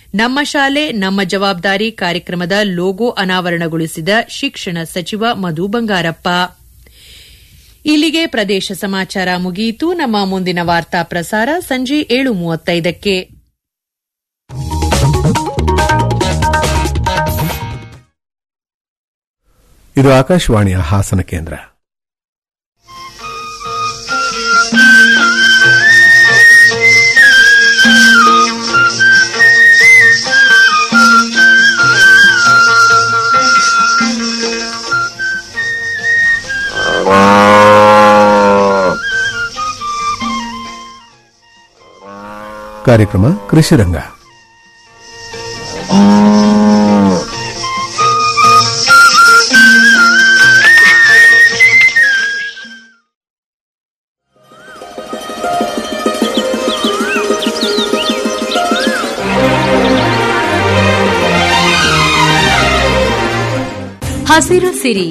ನಮ್ಮ ಶಾಲೆ ನಮ್ಮ ಜವಾಬ್ದಾರಿ ಕಾರ್ಯಕ್ರಮದ ಲೋಗೋ ಅನಾವರಣಗೊಳಿಸಿದ ಶಿಕ್ಷಣ ಸಚಿವ ಮಧು ಬಂಗಾರಪ್ಪ ಇಲ್ಲಿಗೆ ಪ್ರದೇಶ ಸಮಾಚಾರ ಮುಗಿಯಿತು ನಮ್ಮ ಮುಂದಿನ ವಾರ್ತಾ ಪ್ರಸಾರ ಸಂಜೆ ಏಳು ಮೂವತ್ತೈದಕ್ಕೆ ಇದು ಆಕಾಶವಾಣಿಯ ಹಾಸನ ಕೇಂದ್ರ ಕಾರ್ಯಕ್ರಮ ಕೃಷಿರಂಗ ಹಸಿರು ಸಿರಿ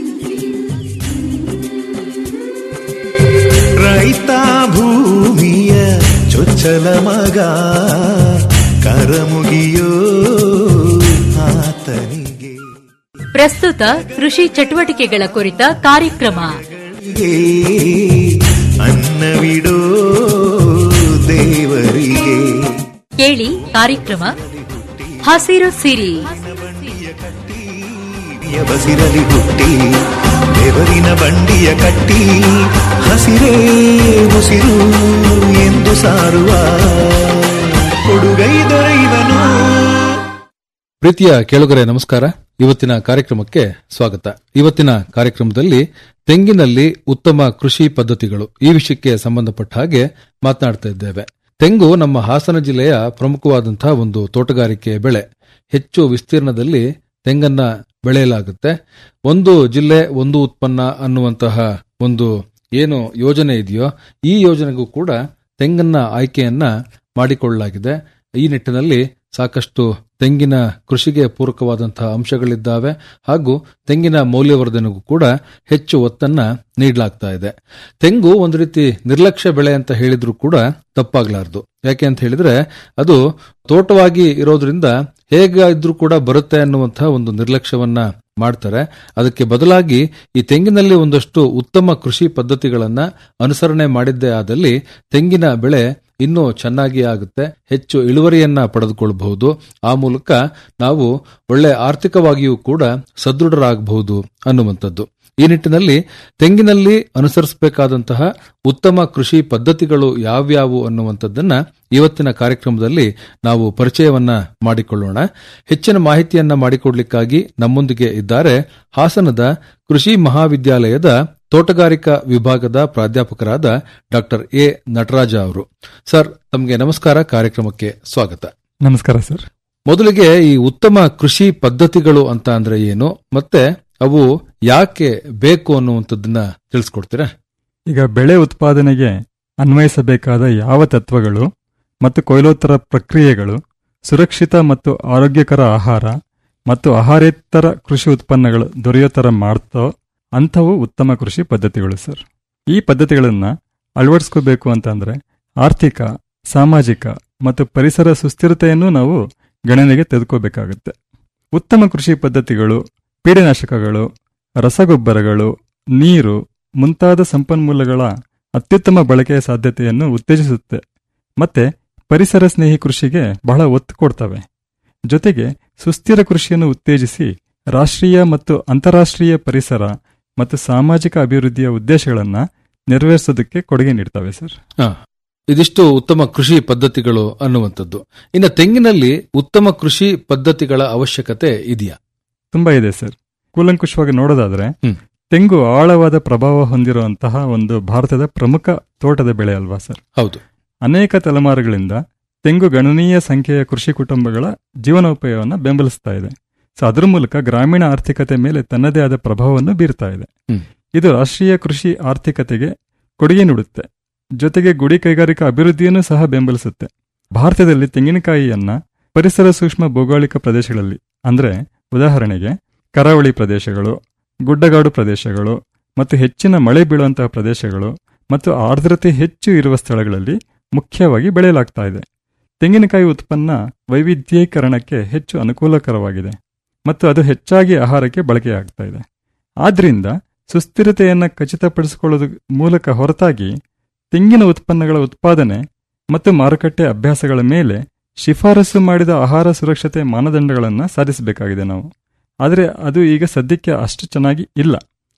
ರೈತ ಭೂಮಿಯ ಚೊಚ್ಚಲ ಮಗ ಕರಮುಗಿಯೋ ಆತನಿಗೆ ಪ್ರಸ್ತುತ ಕೃಷಿ ಚಟುವಟಿಕೆಗಳ ಕುರಿತ ಕಾರ್ಯಕ್ರಮ ಗೆ ಅನ್ನವಿಡೋ ದೇವರಿಗೆ ಕೇಳಿ ಕಾರ್ಯಕ್ರಮ ಹಸಿರು ಸಿರಿ ಹಿರಿಯ ಬಸಿರಲಿ ಹುಟ್ಟಿ ಬೆವರಿನ ಬಂಡಿಯ ಕಟ್ಟಿ ಹಸಿರೇ ಉಸಿರು ಎಂದು ಸಾರುವ ಕೊಡುಗೈ ದೊರೆಯುವನು ಪ್ರೀತಿಯ ಕೇಳುಗರೆ ನಮಸ್ಕಾರ ಇವತ್ತಿನ ಕಾರ್ಯಕ್ರಮಕ್ಕೆ ಸ್ವಾಗತ ಇವತ್ತಿನ ಕಾರ್ಯಕ್ರಮದಲ್ಲಿ ತೆಂಗಿನಲ್ಲಿ ಉತ್ತಮ ಕೃಷಿ ಪದ್ಧತಿಗಳು ಈ ವಿಷಯಕ್ಕೆ ಸಂಬಂಧಪಟ್ಟ ಹಾಗೆ ಮಾತನಾಡ್ತಾ ಇದ್ದೇವೆ ತೆಂಗು ನಮ್ಮ ಹಾಸನ ಜಿಲ್ಲೆಯ ಪ್ರಮುಖವಾದಂತಹ ಒಂದು ತೋಟಗಾರಿಕೆ ಬೆಳೆ ಹೆಚ್ಚು ವಿಸ್ತೀರ್ಣದಲ್ಲಿ ತೆಂಗನ್ನ ಬೆಳೆಯಲಾಗುತ್ತೆ ಒಂದು ಜಿಲ್ಲೆ ಒಂದು ಉತ್ಪನ್ನ ಅನ್ನುವಂತಹ ಒಂದು ಏನು ಯೋಜನೆ ಇದೆಯೋ ಈ ಯೋಜನೆಗೂ ಕೂಡ ತೆಂಗನ್ನ ಆಯ್ಕೆಯನ್ನ ಮಾಡಿಕೊಳ್ಳಲಾಗಿದೆ ಈ ನಿಟ್ಟಿನಲ್ಲಿ ಸಾಕಷ್ಟು ತೆಂಗಿನ ಕೃಷಿಗೆ ಪೂರಕವಾದಂತಹ ಅಂಶಗಳಿದ್ದಾವೆ ಹಾಗೂ ತೆಂಗಿನ ಮೌಲ್ಯವರ್ಧನೆಗೂ ಕೂಡ ಹೆಚ್ಚು ಒತ್ತನ್ನ ನೀಡಲಾಗ್ತಾ ಇದೆ ತೆಂಗು ಒಂದು ರೀತಿ ನಿರ್ಲಕ್ಷ್ಯ ಬೆಳೆ ಅಂತ ಹೇಳಿದ್ರು ಕೂಡ ತಪ್ಪಾಗ್ಲಾರ್ದು ಯಾಕೆ ಅಂತ ಹೇಳಿದ್ರೆ ಅದು ತೋಟವಾಗಿ ಇರೋದ್ರಿಂದ ಹೇಗೆ ಇದ್ರೂ ಕೂಡ ಬರುತ್ತೆ ಅನ್ನುವಂತಹ ಒಂದು ನಿರ್ಲಕ್ಷ್ಯವನ್ನ ಮಾಡ್ತಾರೆ ಅದಕ್ಕೆ ಬದಲಾಗಿ ಈ ತೆಂಗಿನಲ್ಲಿ ಒಂದಷ್ಟು ಉತ್ತಮ ಕೃಷಿ ಪದ್ಧತಿಗಳನ್ನ ಅನುಸರಣೆ ಮಾಡಿದ್ದೇ ಆದಲ್ಲಿ ತೆಂಗಿನ ಬೆಳೆ ಇನ್ನೂ ಚೆನ್ನಾಗಿ ಆಗುತ್ತೆ ಹೆಚ್ಚು ಇಳುವರಿಯನ್ನ ಪಡೆದುಕೊಳ್ಳಬಹುದು ಆ ಮೂಲಕ ನಾವು ಒಳ್ಳೆ ಆರ್ಥಿಕವಾಗಿಯೂ ಕೂಡ ಸದೃಢರಾಗಬಹುದು ಅನ್ನುವಂಥದ್ದು ಈ ನಿಟ್ಟಿನಲ್ಲಿ ತೆಂಗಿನಲ್ಲಿ ಅನುಸರಿಸಬೇಕಾದಂತಹ ಉತ್ತಮ ಕೃಷಿ ಪದ್ಧತಿಗಳು ಯಾವ್ಯಾವು ಅನ್ನುವಂಥದ್ದನ್ನ ಇವತ್ತಿನ ಕಾರ್ಯಕ್ರಮದಲ್ಲಿ ನಾವು ಪರಿಚಯವನ್ನ ಮಾಡಿಕೊಳ್ಳೋಣ ಹೆಚ್ಚಿನ ಮಾಹಿತಿಯನ್ನ ಮಾಡಿಕೊಡ್ಲಿಕ್ಕಾಗಿ ನಮ್ಮೊಂದಿಗೆ ಇದ್ದಾರೆ ಹಾಸನದ ಕೃಷಿ ಮಹಾವಿದ್ಯಾಲಯದ ತೋಟಗಾರಿಕಾ ವಿಭಾಗದ ಪ್ರಾಧ್ಯಾಪಕರಾದ ಡಾಕ್ಟರ್ ಎ ನಟರಾಜ ಅವರು ಸರ್ ತಮಗೆ ನಮಸ್ಕಾರ ಕಾರ್ಯಕ್ರಮಕ್ಕೆ ಸ್ವಾಗತ ನಮಸ್ಕಾರ ಸರ್ ಮೊದಲಿಗೆ ಈ ಉತ್ತಮ ಕೃಷಿ ಪದ್ಧತಿಗಳು ಅಂತ ಅಂದ್ರೆ ಏನು ಮತ್ತೆ ಅವು ಯಾಕೆ ಬೇಕು ಅನ್ನುವಂಥದ್ದನ್ನ ತಿಳಿಸ್ಕೊಡ್ತೀರಾ ಈಗ ಬೆಳೆ ಉತ್ಪಾದನೆಗೆ ಅನ್ವಯಿಸಬೇಕಾದ ಯಾವ ತತ್ವಗಳು ಮತ್ತು ಕೊಯ್ಲೋತ್ತರ ಪ್ರಕ್ರಿಯೆಗಳು ಸುರಕ್ಷಿತ ಮತ್ತು ಆರೋಗ್ಯಕರ ಆಹಾರ ಮತ್ತು ಆಹಾರೇತರ ಕೃಷಿ ಉತ್ಪನ್ನಗಳು ದೊರೆಯೋ ಥರ ಮಾಡ್ತೋ ಅಂಥವು ಉತ್ತಮ ಕೃಷಿ ಪದ್ಧತಿಗಳು ಸರ್ ಈ ಪದ್ಧತಿಗಳನ್ನು ಅಳವಡಿಸ್ಕೋಬೇಕು ಅಂತಂದ್ರೆ ಆರ್ಥಿಕ ಸಾಮಾಜಿಕ ಮತ್ತು ಪರಿಸರ ಸುಸ್ಥಿರತೆಯನ್ನು ನಾವು ಗಣನೆಗೆ ತೆಗೆದುಕೋಬೇಕಾಗುತ್ತೆ ಉತ್ತಮ ಕೃಷಿ ಪದ್ಧತಿಗಳು ಪೀಡನಾಶಕಗಳು ರಸಗೊಬ್ಬರಗಳು ನೀರು ಮುಂತಾದ ಸಂಪನ್ಮೂಲಗಳ ಅತ್ಯುತ್ತಮ ಬಳಕೆಯ ಸಾಧ್ಯತೆಯನ್ನು ಉತ್ತೇಜಿಸುತ್ತೆ ಮತ್ತೆ ಪರಿಸರ ಸ್ನೇಹಿ ಕೃಷಿಗೆ ಬಹಳ ಒತ್ತು ಕೊಡ್ತವೆ ಜೊತೆಗೆ ಸುಸ್ಥಿರ ಕೃಷಿಯನ್ನು ಉತ್ತೇಜಿಸಿ ರಾಷ್ಟ್ರೀಯ ಮತ್ತು ಅಂತಾರಾಷ್ಟ್ರೀಯ ಪರಿಸರ ಮತ್ತು ಸಾಮಾಜಿಕ ಅಭಿವೃದ್ಧಿಯ ಉದ್ದೇಶಗಳನ್ನು ನೆರವೇರಿಸೋದಕ್ಕೆ ಕೊಡುಗೆ ನೀಡ್ತವೆ ಸರ್ ಹ. ಇದಿಷ್ಟು ಉತ್ತಮ ಕೃಷಿ ಪದ್ಧತಿಗಳು ಅನ್ನುವಂಥದ್ದು ಇನ್ನು ತೆಂಗಿನಲ್ಲಿ ಉತ್ತಮ ಕೃಷಿ ಪದ್ಧತಿಗಳ ಅವಶ್ಯಕತೆ ಇದೆಯಾ ತುಂಬಾ ಇದೆ ಸರ್ ಕೂಲಂಕುಷವಾಗಿ ನೋಡೋದಾದ್ರೆ ಹ್ಮ್. ತೆಂಗು ಆಳವಾದ ಪ್ರಭಾವ ಹೊಂದಿರುವಂತಹ ಒಂದು ಭಾರತದ ಪ್ರಮುಖ ತೋಟದ ಬೆಳೆ ಅಲ್ವಾ ಸರ್ ಹೌದು ಅನೇಕ ತಲೆಮಾರುಗಳಿಂದ ತೆಂಗು ಗಣನೀಯ ಸಂಖ್ಯೆಯ ಕೃಷಿ ಕುಟುಂಬಗಳ ಜೀವನೋಪಾಯವನ್ನು ಬೆಂಬಲಿಸ್ತಾ ಇದೆ ಸೊ ಅದರ ಮೂಲಕ ಗ್ರಾಮೀಣ ಆರ್ಥಿಕತೆ ಮೇಲೆ ತನ್ನದೇ ಆದ ಪ್ರಭಾವವನ್ನು ಬೀರ್ತಾ ಇದೆ ಹ್ಮ್. ಇದು ರಾಷ್ಟ್ರೀಯ ಕೃಷಿ ಆರ್ಥಿಕತೆಗೆ ಕೊಡುಗೆ ನೀಡುತ್ತೆ ಜೊತೆಗೆ ಗುಡಿ ಕೈಗಾರಿಕಾ ಅಭಿವೃದ್ಧಿಯನ್ನು ಸಹ ಬೆಂಬಲಿಸುತ್ತೆ ಭಾರತದಲ್ಲಿ ತೆಂಗಿನಕಾಯಿಯನ್ನ ಪರಿಸರ ಸೂಕ್ಷ್ಮ ಭೌಗೋಳಿಕ ಪ್ರದೇಶಗಳಲ್ಲಿ ಅಂದ್ರೆ ಉದಾಹರಣೆಗೆ ಕರಾವಳಿ ಪ್ರದೇಶಗಳು ಗುಡ್ಡಗಾಡು ಪ್ರದೇಶಗಳು ಮತ್ತು ಹೆಚ್ಚಿನ ಮಳೆ ಬೀಳುವಂತಹ ಪ್ರದೇಶಗಳು ಮತ್ತು ಆರ್ದ್ರತೆ ಹೆಚ್ಚು ಇರುವ ಸ್ಥಳಗಳಲ್ಲಿ ಮುಖ್ಯವಾಗಿ ಬೆಳೆಯಲಾಗ್ತಾ ಇದೆ ತೆಂಗಿನಕಾಯಿ ಉತ್ಪನ್ನ ವೈವಿಧ್ಯೀಕರಣಕ್ಕೆ ಹೆಚ್ಚು ಅನುಕೂಲಕರವಾಗಿದೆ ಮತ್ತು ಅದು ಹೆಚ್ಚಾಗಿ ಆಹಾರಕ್ಕೆ ಬಳಕೆಯಾಗ್ತಾ ಇದೆ ಆದ್ರಿಂದ ಸುಸ್ಥಿರತೆಯನ್ನು ಖಚಿತಪಡಿಸಿಕೊಳ್ಳೋದು ಮೂಲಕ ಹೊರತಾಗಿ ತೆಂಗಿನ ಉತ್ಪನ್ನಗಳ ಉತ್ಪಾದನೆ ಮತ್ತು ಮಾರುಕಟ್ಟೆ ಅಭ್ಯಾಸಗಳ ಮೇಲೆ ಶಿಫಾರಸು ಮಾಡಿದ ಆಹಾರ ಸುರಕ್ಷತೆ ಮಾನದಂಡಗಳನ್ನು ಸಾಧಿಸಬೇಕಾಗಿದೆ ನಾವು ಆದರೆ ಅದು ಈಗ ಸದ್ಯಕ್ಕೆ ಅಷ್ಟು ಚೆನ್ನಾಗಿ ಇಲ್ಲ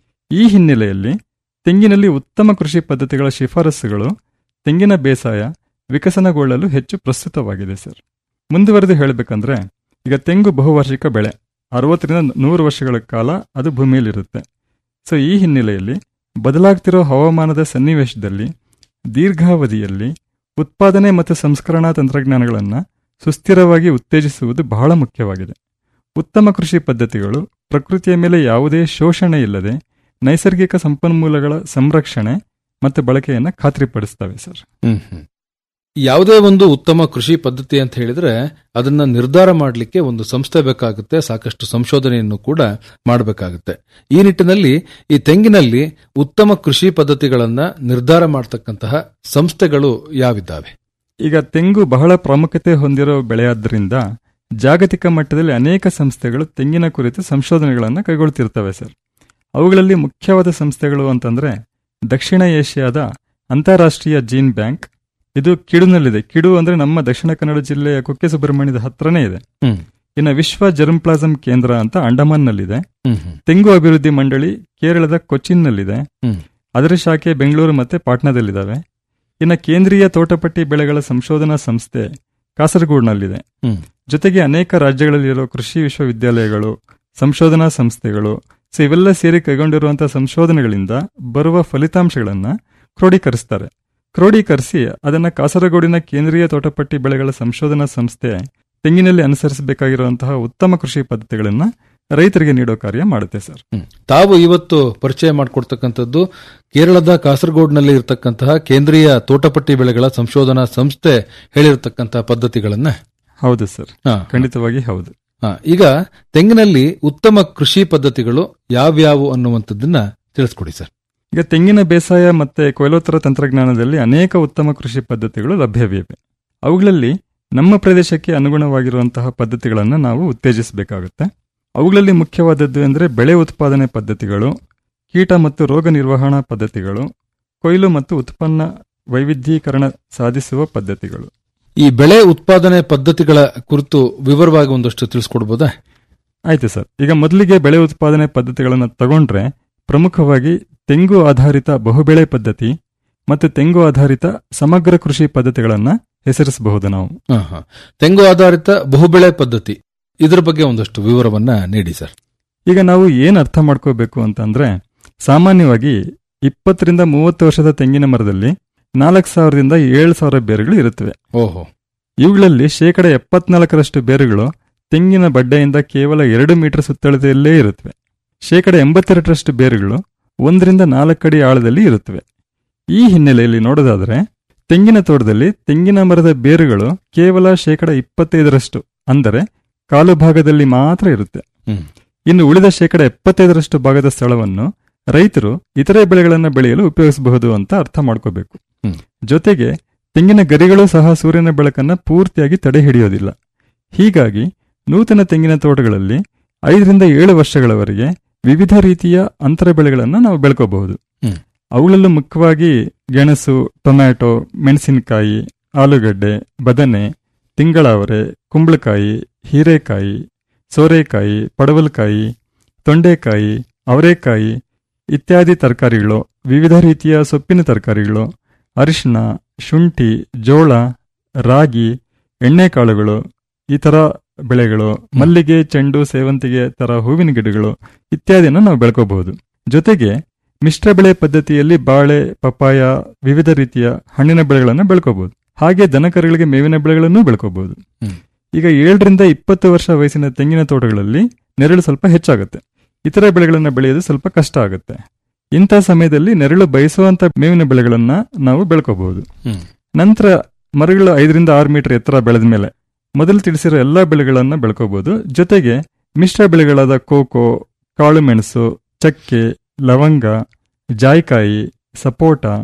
ಈ ಹಿನ್ನೆಲೆಯಲ್ಲಿ ತೆಂಗಿನಲ್ಲಿ ಉತ್ತಮ ಕೃಷಿ ಪದ್ಧತಿಗಳ ಶಿಫಾರಸುಗಳು ತೆಂಗಿನ ಬೇಸಾಯ ವಿಕಸನಗೊಳ್ಳಲು ಹೆಚ್ಚು ಪ್ರಸ್ತುತವಾಗಿದೆ ಸರ್ ಮುಂದುವರೆದು ಹೇಳಬೇಕಂದ್ರೆ ಈಗ ತೆಂಗು ಬಹುವಾರ್ಷಿಕ ಬೆಳೆ ಅರವತ್ತರಿಂದ ನೂರು ವರ್ಷಗಳ ಕಾಲ ಅದು ಭೂಮಿಯಲ್ಲಿರುತ್ತೆ ಸೊ ಈ ಹಿನ್ನೆಲೆಯಲ್ಲಿ ಬದಲಾಗ್ತಿರೋ ಹವಾಮಾನದ ಸನ್ನಿವೇಶದಲ್ಲಿ ದೀರ್ಘಾವಧಿಯಲ್ಲಿ ಉತ್ಪಾದನೆ ಮತ್ತು ಸಂಸ್ಕರಣಾ ತಂತ್ರಜ್ಞಾನಗಳನ್ನು ಸುಸ್ಥಿರವಾಗಿ ಉತ್ತೇಜಿಸುವುದು ಬಹಳ ಮುಖ್ಯವಾಗಿದೆ ಉತ್ತಮ ಕೃಷಿ ಪದ್ಧತಿಗಳು ಪ್ರಕೃತಿಯ ಮೇಲೆ ಯಾವುದೇ ಶೋಷಣೆ ಇಲ್ಲದೆ ನೈಸರ್ಗಿಕ ಸಂಪನ್ಮೂಲಗಳ ಸಂರಕ್ಷಣೆ ಮತ್ತು ಬಳಕೆಯನ್ನು ಖಾತ್ರಿಪಡಿಸ್ತವೆ ಸರ್ ಹ್ಮ್ ಹ್ಮ್. ಯಾವುದೇ ಒಂದು ಉತ್ತಮ ಕೃಷಿ ಪದ್ಧತಿ ಅಂತ ಹೇಳಿದ್ರೆ ಅದನ್ನ ನಿರ್ಧಾರ ಮಾಡಲಿಕ್ಕೆ ಒಂದು ಸಂಸ್ಥೆ ಬೇಕಾಗುತ್ತೆ ಸಾಕಷ್ಟು ಸಂಶೋಧನೆಯನ್ನು ಕೂಡ ಮಾಡಬೇಕಾಗುತ್ತೆ ಈ ನಿಟ್ಟಿನಲ್ಲಿ ಈ ತೆಂಗಿನಲ್ಲಿ ಉತ್ತಮ ಕೃಷಿ ಪದ್ಧತಿಗಳನ್ನ ನಿರ್ಧಾರ ಮಾಡತಕ್ಕಂತಹ ಸಂಸ್ಥೆಗಳು ಯಾವಿದ್ದಾವೆ ಈಗ ತೆಂಗು ಬಹಳ ಪ್ರಾಮುಖ್ಯತೆ ಹೊಂದಿರೋ ಬೆಳೆಯಾದ್ದರಿಂದ ಜಾಗತಿಕ ಮಟ್ಟದಲ್ಲಿ ಅನೇಕ ಸಂಸ್ಥೆಗಳು ತೆಂಗಿನ ಕುರಿತು ಸಂಶೋಧನೆಗಳನ್ನು ಕೈಗೊಳ್ತಿರ್ತವೆ ಸರ್ ಅವುಗಳಲ್ಲಿ ಮುಖ್ಯವಾದ ಸಂಸ್ಥೆಗಳು ಅಂತಂದ್ರೆ ದಕ್ಷಿಣ ಏಷ್ಯಾದ ಅಂತಾರಾಷ್ಟ್ರೀಯ ಜೀನ್ ಬ್ಯಾಂಕ್ ಇದು ಕಿಡುನಲ್ಲಿದೆ ಕಿಡು ಅಂದ್ರೆ ನಮ್ಮ ದಕ್ಷಿಣ ಕನ್ನಡ ಜಿಲ್ಲೆಯ ಕುಕ್ಕೆ ಸುಬ್ರಹ್ಮಣ್ಯದ ಹತ್ರನೇ ಇದೆ ಹ್ಮ್. ಇನ್ನು ವಿಶ್ವ ಜರ್ಮ್ ಪ್ಲಾಸಮ್ ಕೇಂದ್ರ ಅಂತ ಅಂಡಮಾನ್ನಲ್ಲಿದೆ ಹ್ಮ್ ಹ್ಮ್. ತೆಂಗು ಅಭಿವೃದ್ಧಿ ಮಂಡಳಿ ಕೇರಳದ ಕೊಚ್ಚಿನ್ನಲ್ಲಿದೆ ಹ್ಮ್. ಅದರ ಶಾಖೆ ಬೆಂಗಳೂರು ಮತ್ತೆ ಪಾಟ್ನಾದಲ್ಲಿದ್ದಾವೆ ಇನ್ನು ಕೇಂದ್ರೀಯ ತೋಟಪಟ್ಟಿ ಬೆಳೆಗಳ ಸಂಶೋಧನಾ ಸಂಸ್ಥೆ ಕಾಸರಗೋಡ್ನಲ್ಲಿದೆ ಹ್ಮ್. ಜೊತೆಗೆ ಅನೇಕ ರಾಜ್ಯಗಳಲ್ಲಿರೋ ಕೃಷಿ ವಿಶ್ವವಿದ್ಯಾಲಯಗಳು ಸಂಶೋಧನಾ ಸಂಸ್ಥೆಗಳು ಸೊ ಇವೆಲ್ಲ ಸೇರಿ ಕೈಗೊಂಡಿರುವಂತಹ ಸಂಶೋಧನೆಗಳಿಂದ ಬರುವ ಫಲಿತಾಂಶಗಳನ್ನ ಕ್ರೋಢೀಕರಿಸ್ತಾರೆ ಕ್ರೋಢೀಕರಿಸಿ ಅದನ್ನ ಕಾಸರಗೋಡಿನ ಕೇಂದ್ರೀಯ ತೋಟಪಟ್ಟಿ ಬೆಳೆಗಳ ಸಂಶೋಧನಾ ಸಂಸ್ಥೆ ತೆಂಗಿನಲ್ಲಿ ಅನುಸರಿಸಬೇಕಾಗಿರುವಂತಹ ಉತ್ತಮ ಕೃಷಿ ಪದ್ಧತಿಗಳನ್ನ ರೈತರಿಗೆ ನೀಡೋ ಕಾರ್ಯ ಮಾಡುತ್ತೆ ಸರ್ ಹ್ಮ್. ತಾವು ಇವತ್ತು ಪರಿಚಯ ಮಾಡಿಕೊಡ್ತಕ್ಕಂಥದ್ದು ಕೇರಳದ ಕಾಸರಗೋಡ್ನಲ್ಲಿ ಇರತಕ್ಕಂತಹ ಕೇಂದ್ರೀಯ ತೋಟಪಟ್ಟಿ ಬೆಳೆಗಳ ಸಂಶೋಧನಾ ಸಂಸ್ಥೆ ಹೇಳಿರತಕ್ಕಂತಹ ಪದ್ಧತಿಗಳನ್ನ ಹೌದು ಸರ್ ಹಾ. ಖಂಡಿತವಾಗಿ ಹೌದು ಹಾ, ಈಗ ತೆಂಗಿನಲ್ಲಿ ಉತ್ತಮ ಕೃಷಿ ಪದ್ಧತಿಗಳು ಯಾವ್ಯಾವು ಅನ್ನುವಂಥದ್ದನ್ನ ತಿಳಿಸ್ಕೊಡಿ ಸರ್ ಈಗ ತೆಂಗಿನ ಬೇಸಾಯ ಮತ್ತೆ ಕೊಯ್ಲೋತ್ತರ ತಂತ್ರಜ್ಞಾನದಲ್ಲಿ ಅನೇಕ ಉತ್ತಮ ಕೃಷಿ ಪದ್ಧತಿಗಳು ಲಭ್ಯವಿವೆ ಅವುಗಳಲ್ಲಿ ನಮ್ಮ ಪ್ರದೇಶಕ್ಕೆ ಅನುಗುಣವಾಗಿರುವಂತಹ ಪದ್ಧತಿಗಳನ್ನು ನಾವು ಉತ್ತೇಜಿಸಬೇಕಾಗುತ್ತೆ ಅವುಗಳಲ್ಲಿ ಮುಖ್ಯವಾದದ್ದು ಎಂದರೆ ಬೆಳೆ ಉತ್ಪಾದನೆ ಪದ್ಧತಿಗಳು ಕೀಟ ಮತ್ತು ರೋಗ ನಿರ್ವಹಣಾ ಪದ್ಧತಿಗಳು ಕೊಯ್ಲು ಮತ್ತು ಉತ್ಪನ್ನ ವೈವಿಧ್ಯೀಕರಣ ಸಾಧಿಸುವ ಪದ್ಧತಿಗಳು ಈ ಬೆಳೆ ಉತ್ಪಾದನೆ ಪದ್ಧತಿಗಳ ಕುರಿತು ವಿವರವಾಗಿ ಒಂದಷ್ಟು ತಿಳಿಸ್ಕೊಡ್ಬೋದಾ ಆಯ್ತು ಸರ್ ಈಗ ಮೊದಲಿಗೆ ಬೆಳೆ ಉತ್ಪಾದನೆ ಪದ್ಧತಿಗಳನ್ನು ತಗೊಂಡ್ರೆ ಪ್ರಮುಖವಾಗಿ ತೆಂಗು ಆಧಾರಿತ ಬಹುಬೆಳೆ ಪದ್ಧತಿ ಮತ್ತು ತೆಂಗು ಆಧಾರಿತ ಸಮಗ್ರ ಕೃಷಿ ಪದ್ಧತಿಗಳನ್ನು ಹೆಸರಿಸಬಹುದು ನಾವು ಹಾ, ಹಾ. ತೆಂಗು ಆಧಾರಿತ ಬಹುಬೆಳೆ ಪದ್ಧತಿ ಇದ್ರ ಬಗ್ಗೆ ಒಂದಷ್ಟು ವಿವರವನ್ನ ನೀಡಿ ಸರ್ ಈಗ ನಾವು ಏನ್ ಅರ್ಥ ಮಾಡ್ಕೋಬೇಕು ಅಂತಂದ್ರೆ ಸಾಮಾನ್ಯವಾಗಿ ಇಪ್ಪತ್ತರಿಂದ ಮೂವತ್ತು ವರ್ಷದ ತೆಂಗಿನ ಮರದಲ್ಲಿ ನಾಲ್ಕು ಸಾವಿರದಿಂದ ಏಳು ಸಾವಿರ ಬೇರುಗಳು ಇರುತ್ತವೆ ಓಹೋ ಇವುಗಳಲ್ಲಿ ಶೇಕಡ ಎಪ್ಪತ್ನಾಲ್ಕರಷ್ಟು ಬೇರುಗಳು ತೆಂಗಿನ ಬಡ್ಡೆಯಿಂದ ಕೇವಲ ಎರಡು ಮೀಟರ್ ಸುತ್ತಳತೆಯಲ್ಲೇ ಇರುತ್ತವೆ ಶೇಕಡ ಎಂಬತ್ತೆರಡರಷ್ಟು ಬೇರುಗಳು ಒಂದರಿಂದ ನಾಲ್ಕಡಿ ಆಳದಲ್ಲಿ ಇರುತ್ತವೆ ಈ ಹಿನ್ನೆಲೆಯಲ್ಲಿ ನೋಡೋದಾದ್ರೆ ತೆಂಗಿನ ತೋಟದಲ್ಲಿ ತೆಂಗಿನ ಮರದ ಬೇರುಗಳು ಕೇವಲ ಶೇಕಡ ಇಪ್ಪತ್ತೈದರಷ್ಟು ಅಂದರೆ ಕಾಲು ಭಾಗದಲ್ಲಿ ಮಾತ್ರ ಇರುತ್ತೆ ಹ್ಮ್. ಇನ್ನು ಉಳಿದ ಶೇಕಡ ಎಪ್ಪತ್ತೈದರಷ್ಟು ಭಾಗದ ಸ್ಥಳವನ್ನು ರೈತರು ಇತರೆ ಬೆಳೆಗಳನ್ನು ಬೆಳೆಯಲು ಉಪಯೋಗಿಸಬಹುದು ಅಂತ ಅರ್ಥ ಮಾಡ್ಕೋಬೇಕು ಹ್ಮ್. ಜೊತೆಗೆ ತೆಂಗಿನ ಗರಿಗಳು ಸಹ ಸೂರ್ಯನ ಬೆಳಕನ್ನ ಪೂರ್ತಿಯಾಗಿ ತಡೆ ಹಿಡಿಯೋದಿಲ್ಲ ಹೀಗಾಗಿ ನೂತನ ತೆಂಗಿನ ತೋಟಗಳಲ್ಲಿ ಐದರಿಂದ ಏಳು ವರ್ಷಗಳವರೆಗೆ ವಿವಿಧ ರೀತಿಯ ಅಂತರ ಬೆಳೆಗಳನ್ನು ನಾವು ಬೆಳ್ಕೋಬಹುದು ಹ್ಮ್. ಅವುಗಳಲ್ಲೂ ಮುಖ್ಯವಾಗಿ ಗೆಣಸು ಟೊಮ್ಯಾಟೊ ಮೆಣಸಿನಕಾಯಿ ಆಲೂಗಡ್ಡೆ ಬದನೆ ತಿಂಗಳಾವರೆ ಕುಂಬಳಕಾಯಿ ಹೀರೆಕಾಯಿ ಸೋರೆಕಾಯಿ ಪಡವಲಕಾಯಿ ತೊಂಡೆಕಾಯಿ ಅವರೆಕಾಯಿ ಇತ್ಯಾದಿ ತರಕಾರಿಗಳು ವಿವಿಧ ರೀತಿಯ ಸೊಪ್ಪಿನ ತರಕಾರಿಗಳು ಅರಿಶಿಣ ಶುಂಠಿ ಜೋಳ ರಾಗಿ ಎಣ್ಣೆಕಾಳುಗಳು ಈ ಥರ ಬೆಳೆಗಳು ಮಲ್ಲಿಗೆ ಚೆಂಡು ಸೇವಂತಿಗೆ ತರ ಹೂವಿನ ಗಿಡಗಳು ಇತ್ಯಾದಿಯನ್ನು ನಾವು ಬೆಳ್ಕೋಬಹುದು ಜೊತೆಗೆ ಮಿಶ್ರ ಬೆಳೆ ಪದ್ಧತಿಯಲ್ಲಿ ಬಾಳೆ ಪಪ್ಪಾಯ ವಿವಿಧ ರೀತಿಯ ಹಣ್ಣಿನ ಬೆಳೆಗಳನ್ನು ಬೆಳ್ಕೋಬಹುದು ಹಾಗೆ ದನಕರುಗಳಿಗೆ ಮೇವಿನ ಬೆಳೆಗಳನ್ನು ಬೆಳ್ಕೋಬಹುದು ಹ್ಮ್. ಈಗ ಏಳರಿಂದ ಇಪ್ಪತ್ತು ವರ್ಷ ವಯಸ್ಸಿನ ತೆಂಗಿನ ತೋಟಗಳಲ್ಲಿ ನೆರಳು ಸ್ವಲ್ಪ ಹೆಚ್ಚಾಗುತ್ತೆ ಇತರ ಬೆಳೆಗಳನ್ನು ಬೆಳೆಯೋದು ಸ್ವಲ್ಪ ಕಷ್ಟ ಆಗುತ್ತೆ ಇಂಥ ಸಮಯದಲ್ಲಿ ನೆರಳು ಬಯಸುವಂತ ಮೇವಿನ ಬೆಳೆಗಳನ್ನ ನಾವು ಬೆಳ್ಕೋಬಹುದು ಹ್ಮ್. ನಂತರ ಮರಗಳು ಐದರಿಂದ ಆರು ಮೀಟರ್ ಎತ್ತರ ಬೆಳೆದ ಮೇಲೆ ಮೊದಲು ತಿಳಿಸಿರೋ ಎಲ್ಲಾ ಬೆಳೆಗಳನ್ನ ಬೆಳ್ಕೋಬಹುದು ಜೊತೆಗೆ ಮಿಶ್ರ ಬೆಳೆಗಳಾದ ಕೋಕೋ ಕಾಳುಮೆಣಸು ಚಕ್ಕೆ ಲವಂಗ ಜಾಯಿಕಾಯಿ ಸಪೋಟ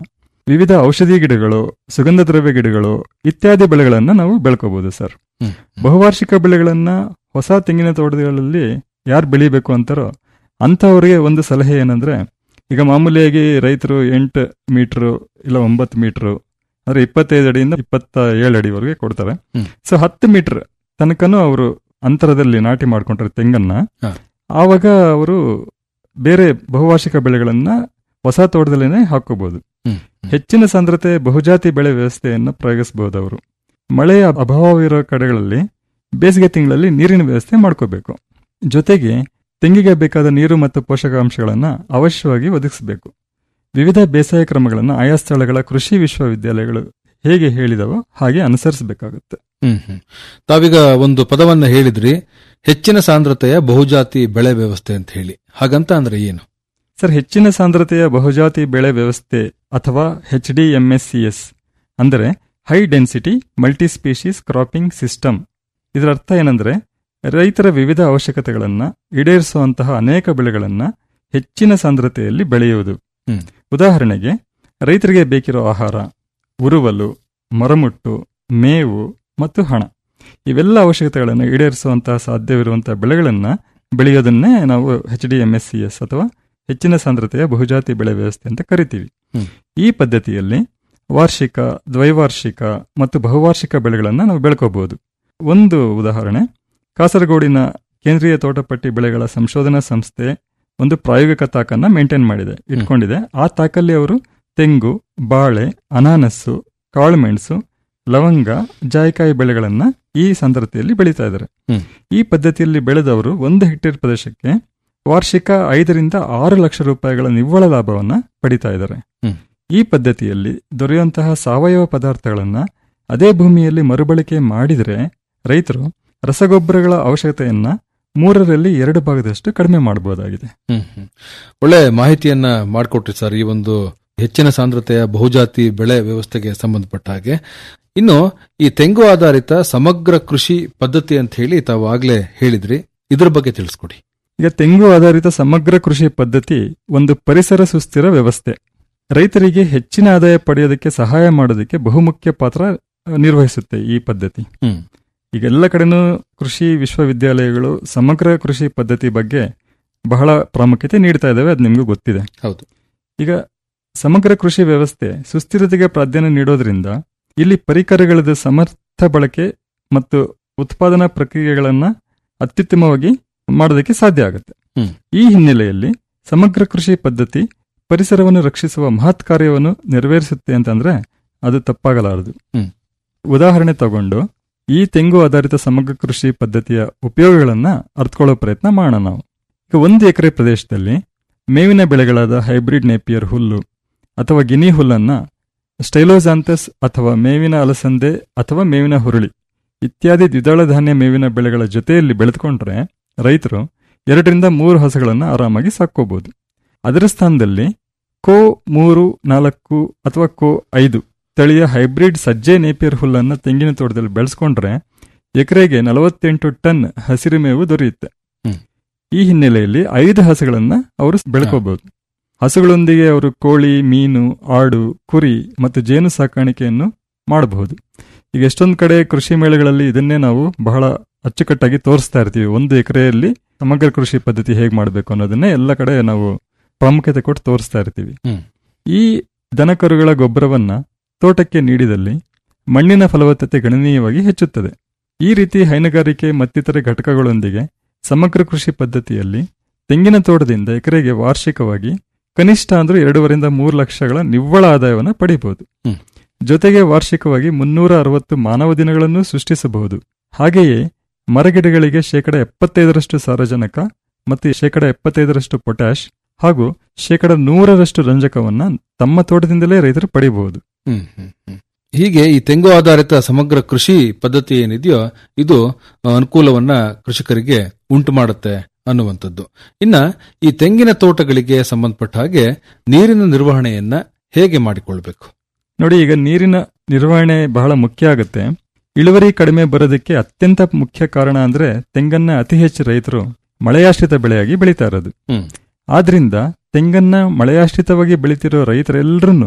ವಿವಿಧ ಔಷಧಿ ಗಿಡಗಳು ಸುಗಂಧ ದ್ರವ್ಯ ಗಿಡಗಳು ಇತ್ಯಾದಿ ಬೆಳೆಗಳನ್ನ ನಾವು ಬೆಳ್ಕೋಬಹುದು ಸರ್ ಹ್ಮ್. ಬಹುವಾರ್ಷಿಕ ಬೆಳೆಗಳನ್ನ ಹೊಸ ತೆಂಗಿನ ತೋಟಗಳಲ್ಲಿ ಯಾರು ಬೆಳಿಬೇಕು ಅಂತಾರೋ ಅಂಥವ್ರಿಗೆ ಒಂದು ಸಲಹೆ ಏನಂದ್ರೆ ಈಗ ಮಾಮೂಲಿಯಾಗಿ ರೈತರು ಎಂಟು ಮೀಟರ್ ಇಲ್ಲ ಒಂಬತ್ತು ಮೀಟರ್ ಅಂದ್ರೆ ಇಪ್ಪತ್ತೈದು ಅಡಿಯಿಂದ ಇಪ್ಪತ್ತ ಏಳು ಅಡಿವರೆಗೆ ಕೊಡ್ತಾರೆ ಹ್ಮ್. ಸೊ ಹತ್ತು ಮೀಟರ್ ತನಕನೂ ಅವರು ಅಂತರದಲ್ಲಿ ನಾಟಿ ಮಾಡ್ಕೊಂಡ್ರೆ ತೆಂಗನ್ನ ಹಾ. ಆವಾಗ ಅವರು ಬೇರೆ ಬಹುವಾರ್ಷಿಕ ಬೆಳೆಗಳನ್ನ ಹೊಸ ತೋಟದಲ್ಲೇನೆ ಹಾಕೋಬಹುದು ಹ್ಮ್. ಹೆಚ್ಚಿನ ಸಾಂದ್ರತೆ ಬಹುಜಾತಿ ಬೆಳೆ ವ್ಯವಸ್ಥೆಯನ್ನು ಪ್ರಯೋಗಿಸಬಹುದು ಅವರು ಮಳೆಯ ಅಭಾವವಿರೋ ಕಡೆಗಳಲ್ಲಿ ಬೇಸಿಗೆ ತಿಂಗಳಲ್ಲಿ ನೀರಿನ ವ್ಯವಸ್ಥೆ ಮಾಡ್ಕೋಬೇಕು ಜೊತೆಗೆ ತೆಂಗಿಗೆ ಬೇಕಾದ ನೀರು ಮತ್ತು ಪೋಷಕಾಂಶಗಳನ್ನು ಅವಶ್ಯವಾಗಿ ಒದಗಿಸಬೇಕು ವಿವಿಧ ಬೇಸಾಯ ಕ್ರಮಗಳನ್ನು ಆಯಾ ಸ್ಥಳಗಳ ಕೃಷಿ ವಿಶ್ವವಿದ್ಯಾಲಯಗಳು ಹೇಗೆ ಹೇಳಿದವೋ ಹಾಗೆ ಅನುಸರಿಸಬೇಕಾಗುತ್ತೆ ಹ್ಮ್ ಹ್ಮ್ ತಾವೀಗ ಒಂದು ಪದವನ್ನ ಹೇಳಿದ್ರಿ ಹೆಚ್ಚಿನ ಸಾಂದ್ರತೆಯ ಬಹುಜಾತಿ ಬೆಳೆ ವ್ಯವಸ್ಥೆ ಅಂತ ಹೇಳಿ ಹಾಗಂತ ಅಂದ್ರೆ ಏನು ಸರ್ ಹೆಚ್ಚಿನ ಸಾಂದ್ರತೆಯ ಬಹುಜಾತಿ ಬೆಳೆ ವ್ಯವಸ್ಥೆ ಅಥವಾ ಎಚ್ ಡಿ ಎಸ್ ಅಂದರೆ high density multi species cropping system ಇದರ ಅರ್ಥ ಏನಂದ್ರೆ ರೈತರ ವಿವಿಧ ಅವಶ್ಯಕತೆಗಳನ್ನು ಈಡೇರಿಸುವಂತಹ ಅನೇಕ ಬೆಳೆಗಳನ್ನು ಹೆಚ್ಚಿನ ಸಾಂದ್ರತೆಯಲ್ಲಿ ಬೆಳೆಯುವುದು ಹ್ಮ್. ಉದಾಹರಣೆಗೆ ರೈತರಿಗೆ ಬೇಕಿರೋ ಆಹಾರ ಉರುವಲು ಮರಮುಟ್ಟು ಮೇವು ಮತ್ತು ಹಣ ಇವೆಲ್ಲ ಅವಶ್ಯಕತೆಗಳನ್ನು ಈಡೇರಿಸುವಂತಹ ಸಾಧ್ಯವಿರುವಂತಹ ಬೆಳೆಗಳನ್ನು ಬೆಳೆಯೋದನ್ನೇ ನಾವು H D S C S ಅಥವಾ ಹೆಚ್ಚಿನ ಸಾಂದ್ರತೆಯ ಬಹುಜಾತಿ ಬೆಳೆ ವ್ಯವಸ್ಥೆ ಅಂತ ಕರಿತೀವಿ ಹ್ಮ್. ಈ ಪದ್ಧತಿಯಲ್ಲಿ ವಾರ್ಷಿಕ ದ್ವೈವಾರ್ಷಿಕ ಮತ್ತು ಬಹುವಾರ್ಷಿಕ ಬೆಳೆಗಳನ್ನು ನಾವು ಬೆಳ್ಕೋಬಹುದು ಒಂದು ಉದಾಹರಣೆ ಕಾಸರಗೋಡಿನ ಕೇಂದ್ರೀಯ ತೋಟಪಟ್ಟಿ ಬೆಳೆಗಳ ಸಂಶೋಧನಾ ಸಂಸ್ಥೆ ಒಂದು ಪ್ರಾಯೋಗಿಕ ತಾಕನ್ನ ಮೇಂಟೈನ್ ಮಾಡಿದೆ ಇಟ್ಕೊಂಡಿದೆ ಆ ತಾಕಲ್ಲಿ ಅವರು ತೆಂಗು ಬಾಳೆ ಅನಾನಸ್ಸು ಕಾಳುಮೆಣಸು ಲವಂಗ ಜಾಯಿಕಾಯಿ ಬೆಳೆಗಳನ್ನ ಈ ಸಾಂದ್ರತೆಯಲ್ಲಿ ಬೆಳೀತಾ ಇದ್ದಾರೆ ಹ್ಮ್. ಈ ಪದ್ಧತಿಯಲ್ಲಿ ಬೆಳೆದವರು ಒಂದು ಹೆಕ್ಟೇರ್ ಪ್ರದೇಶಕ್ಕೆ ವಾರ್ಷಿಕ ಐದರಿಂದ ಆರು ಲಕ್ಷ ರೂಪಾಯಿಗಳ ನಿವ್ವಳ ಲಾಭವನ್ನ ಪಡಿತಾ ಇದ್ದಾರೆ ಹ್ಮ್. ಈ ಪದ್ಧತಿಯಲ್ಲಿ ದೊರೆಯುವಂತಹ ಸಾವಯವ ಪದಾರ್ಥಗಳನ್ನ ಅದೇ ಭೂಮಿಯಲ್ಲಿ ಮರುಬಳಕೆ ಮಾಡಿದರೆ ರೈತರು ರಸಗೊಬ್ಬರಗಳ ಅವಶ್ಯಕತೆಯನ್ನ ಮೂರರಲ್ಲಿ ಎರಡು ಭಾಗದಷ್ಟು ಕಡಿಮೆ ಮಾಡಬಹುದಾಗಿದೆ ಹ್ಮ್ ಹ್ಮ್. ಒಳ್ಳೆ ಮಾಹಿತಿಯನ್ನ ಮಾಡಿಕೊಟ್ರಿ ಸರ್ ಈ ಒಂದು ಹೆಚ್ಚಿನ ಸಾಂದ್ರತೆಯ ಬಹುಜಾತಿ ಬೆಳೆ ವ್ಯವಸ್ಥೆಗೆ ಸಂಬಂಧಪಟ್ಟ ಹಾಗೆ ಇನ್ನು ಈ ತೆಂಗು ಆಧಾರಿತ ಸಮಗ್ರ ಕೃಷಿ ಪದ್ಧತಿ ಅಂತ ಹೇಳಿ ತಾವು ಆಗ್ಲೇ ಹೇಳಿದ್ರಿ ಇದ್ರ ಬಗ್ಗೆ ತಿಳಿಸ್ಕೊಡಿ ಈಗ ತೆಂಗು ಆಧಾರಿತ ಸಮಗ್ರ ಕೃಷಿ ಪದ್ಧತಿ ಒಂದು ಪರಿಸರ ಸುಸ್ಥಿರ ವ್ಯವಸ್ಥೆ ರೈತರಿಗೆ ಹೆಚ್ಚಿನ ಆದಾಯ ಪಡೆಯೋದಕ್ಕೆ ಸಹಾಯ ಮಾಡೋದಕ್ಕೆ ಬಹುಮುಖ್ಯ ಪಾತ್ರ ಆ, ನಿರ್ವಹಿಸುತ್ತೆ ಈ ಪದ್ಧತಿ ಹ್ಮ್. ಈಗ ಎಲ್ಲ ಕಡೆನೂ ಕೃಷಿ ವಿಶ್ವವಿದ್ಯಾಲಯಗಳು ಸಮಗ್ರ ಕೃಷಿ ಪದ್ಧತಿ ಬಗ್ಗೆ ಬಹಳ ಪ್ರಾಮುಖ್ಯತೆ ನೀಡ್ತಾ ಇದ್ದಾವೆ ಅದು ನಿಮಗೂ ಗೊತ್ತಿದೆ ಹೌದು ಈಗ ಸಮಗ್ರ ಕೃಷಿ ವ್ಯವಸ್ಥೆ ಸುಸ್ಥಿರತೆಗೆ ಪ್ರಾಧಾನ್ಯ ನೀಡೋದ್ರಿಂದ ಇಲ್ಲಿ ಪರಿಕರಗಳದ ಸಮರ್ಥ ಬಳಕೆ ಮತ್ತು ಉತ್ಪಾದನಾ ಪ್ರಕ್ರಿಯೆಗಳನ್ನ ಅತ್ಯುತ್ತಮವಾಗಿ ಮಾಡೋದಕ್ಕೆ ಸಾಧ್ಯ ಆಗುತ್ತೆ ಹ್ಮ್. ಈ ಹಿನ್ನೆಲೆಯಲ್ಲಿ ಸಮಗ್ರ ಕೃಷಿ ಪದ್ಧತಿ ಪರಿಸರವನ್ನು ರಕ್ಷಿಸುವ ಮಹತ್ ಕಾರ್ಯವನ್ನು ನೆರವೇರಿಸುತ್ತೆ ಅಂತಂದ್ರೆ ಅದು ತಪ್ಪಾಗಲಾರದು ಹ್ಮ್. ಉದಾಹರಣೆ ತಗೊಂಡು ಈ ತೆಂಗು ಆಧಾರಿತ ಸಮಗ್ರ ಕೃಷಿ ಪದ್ಧತಿಯ ಉಪಯೋಗಗಳನ್ನ ಅರ್ಥಕೊಳ್ಳೋ ಪ್ರಯತ್ನ ಮಾಡೋಣ ನಾವು ಈಗ ಒಂದು ಎಕರೆ ಪ್ರದೇಶದಲ್ಲಿ ಮೇವಿನ ಬೆಳೆಗಳಾದ ಹೈಬ್ರಿಡ್ ನೇಪಿಯರ್ ಹುಲ್ಲು ಅಥವಾ ಗಿನಿ ಹುಲ್ಲನ್ನ ಸ್ಟೈಲೋಜಾಂಥಸ್ ಅಥವಾ ಮೇವಿನ ಅಲಸಂದೆ ಅಥವಾ ಮೇವಿನ ಹುರುಳಿ ಇತ್ಯಾದಿ ದ್ವಿದಳ ಧಾನ್ಯ ಮೇವಿನ ಬೆಳೆಗಳ ಜೊತೆಯಲ್ಲಿ ಬೆಳೆದುಕೊಂಡ್ರೆ ರೈತರು ಎರಡರಿಂದ ಮೂರು ಹಸುಗಳನ್ನು ಆರಾಮಾಗಿ ಸಾಕೋಬಹುದು ಅದರ ಸ್ಥಾನದಲ್ಲಿ ಕೋ ಮೂರು ನಾಲ್ಕು ಅಥವಾ ಕೋ ಐದು ತಳಿಯ ಹೈಬ್ರಿಡ್ ಸಜ್ಜೆ ನೇಪಿಯರ್ ಹುಲ್ಲನ್ನ ತೆಂಗಿನ ತೋಟದಲ್ಲಿ ಬೆಳೆಸ್ಕೊಂಡ್ರೆ ಎಕರೆಗೆ ನಲವತ್ತೆಂಟು ಟನ್ ಹಸಿರು ಮೇವು ದೊರೆಯುತ್ತೆ ಹ್ಮ್. ಈ ಹಿನ್ನೆಲೆಯಲ್ಲಿ ಐದು ಹಸುಗಳನ್ನ ಅವರು ಬೆಳ್ಕೋಬಹುದು ಹಸುಗಳೊಂದಿಗೆ ಅವರು ಕೋಳಿ ಮೀನು ಆಡು ಕುರಿ ಮತ್ತು ಜೇನು ಸಾಕಾಣಿಕೆಯನ್ನು ಮಾಡಬಹುದು ಈಗ ಎಷ್ಟೊಂದು ಕಡೆ ಕೃಷಿ ಮೇಳಗಳಲ್ಲಿ ಇದನ್ನೇ ನಾವು ಬಹಳ ಅಚ್ಚುಕಟ್ಟಾಗಿ ತೋರಿಸ್ತಾ ಇರ್ತೀವಿ ಒಂದು ಎಕರೆಯಲ್ಲಿ ಸಮಗ್ರ ಕೃಷಿ ಪದ್ಧತಿ ಹೇಗೆ ಮಾಡಬೇಕು ಅನ್ನೋದನ್ನೇ ಎಲ್ಲ ಕಡೆ ನಾವು ಪ್ರಾಮುಖ್ಯತೆ ಕೊಟ್ಟು ತೋರಿಸ್ತಾ ಇರ್ತೀವಿ ಹ್ಮ್. ಈ ದನಕರುಗಳ ಗೊಬ್ಬರವನ್ನ ತೋಟಕ್ಕೆ ನೀಡಿದಲ್ಲಿ ಮಣ್ಣಿನ ಫಲವತ್ತತೆ ಗಣನೀಯವಾಗಿ ಹೆಚ್ಚುತ್ತದೆ ಈ ರೀತಿ ಹೈನುಗಾರಿಕೆ ಮತ್ತಿತರ ಘಟಕಗಳೊಂದಿಗೆ ಸಮಗ್ರ ಕೃಷಿ ಪದ್ಧತಿಯಲ್ಲಿ ತೆಂಗಿನ ತೋಟದಿಂದ ಎಕರೆಗೆ ವಾರ್ಷಿಕವಾಗಿ ಕನಿಷ್ಠ ಅಂದ್ರೆ ಎರಡೂವರಿಂದ ಮೂರು ಲಕ್ಷಗಳ ನಿವ್ವಳ ಆದಾಯವನ್ನು ಪಡಿಬಹುದು ಹ್ಮ್. ಜೊತೆಗೆ ವಾರ್ಷಿಕವಾಗಿ ಮುನ್ನೂರ ಅರವತ್ತು ಮಾನವ ದಿನಗಳನ್ನು ಸೃಷ್ಟಿಸಬಹುದು ಹಾಗೆಯೇ ಮರಗಿಡಗಳಿಗೆ ಶೇಕಡ ಎಪ್ಪತ್ತೈದರಷ್ಟು ಸಾರಜನಕ ಮತ್ತು ಶೇಕಡ ಎಪ್ಪತ್ತೈದರಷ್ಟು ಪೊಟ್ಯಾಶ್ ಹಾಗೂ ಶೇಕಡ ನೂರರಷ್ಟು ರಂಜಕವನ್ನ ತಮ್ಮ ತೋಟದಿಂದಲೇ ರೈತರು ಪಡಿಬಹುದು ಹ್ಮ್ ಹ್ಮ್ ಹ್ಮ್. ಹೀಗೆ ಈ ತೆಂಗು ಆಧಾರಿತ ಸಮಗ್ರ ಕೃಷಿ ಪದ್ಧತಿ ಏನಿದೆಯೋ ಇದು ಆ, ಅನುಕೂಲವನ್ನ ಕೃಷಿಕರಿಗೆ ಉಂಟು ಮಾಡುತ್ತೆ ಅನ್ನುವಂಥದ್ದು ಇನ್ನ ಈ ತೆಂಗಿನ ತೋಟಗಳಿಗೆ ಸಂಬಂಧಪಟ್ಟ ಹಾಗೆ ನೀರಿನ ನಿರ್ವಹಣೆಯನ್ನ ಹೇಗೆ ಮಾಡಿಕೊಳ್ಬೇಕು ನೋಡಿ ಈಗ ನೀರಿನ ನಿರ್ವಹಣೆ ಬಹಳ ಮುಖ್ಯ ಆಗುತ್ತೆ ಇಳುವರಿ ಕಡಿಮೆ ಬರೋದಕ್ಕೆ ಅತ್ಯಂತ ಮುಖ್ಯ ಕಾರಣ ಅಂದ್ರೆ ತೆಂಗನ್ನ ಅತಿ ಹೆಚ್ಚು ರೈತರು ಮಳೆಯಾಶ್ರಿತ ಬೆಳೆಯಾಗಿ ಬೆಳೀತಾ ಇರೋದು ಹ್ಮ್. ಆದ್ರಿಂದ ತೆಂಗನ್ನ ಮಳೆಯಾಶ್ರಿತವಾಗಿ ಬೆಳೀತಿರೋ ರೈತರೆಲ್ಲರೂ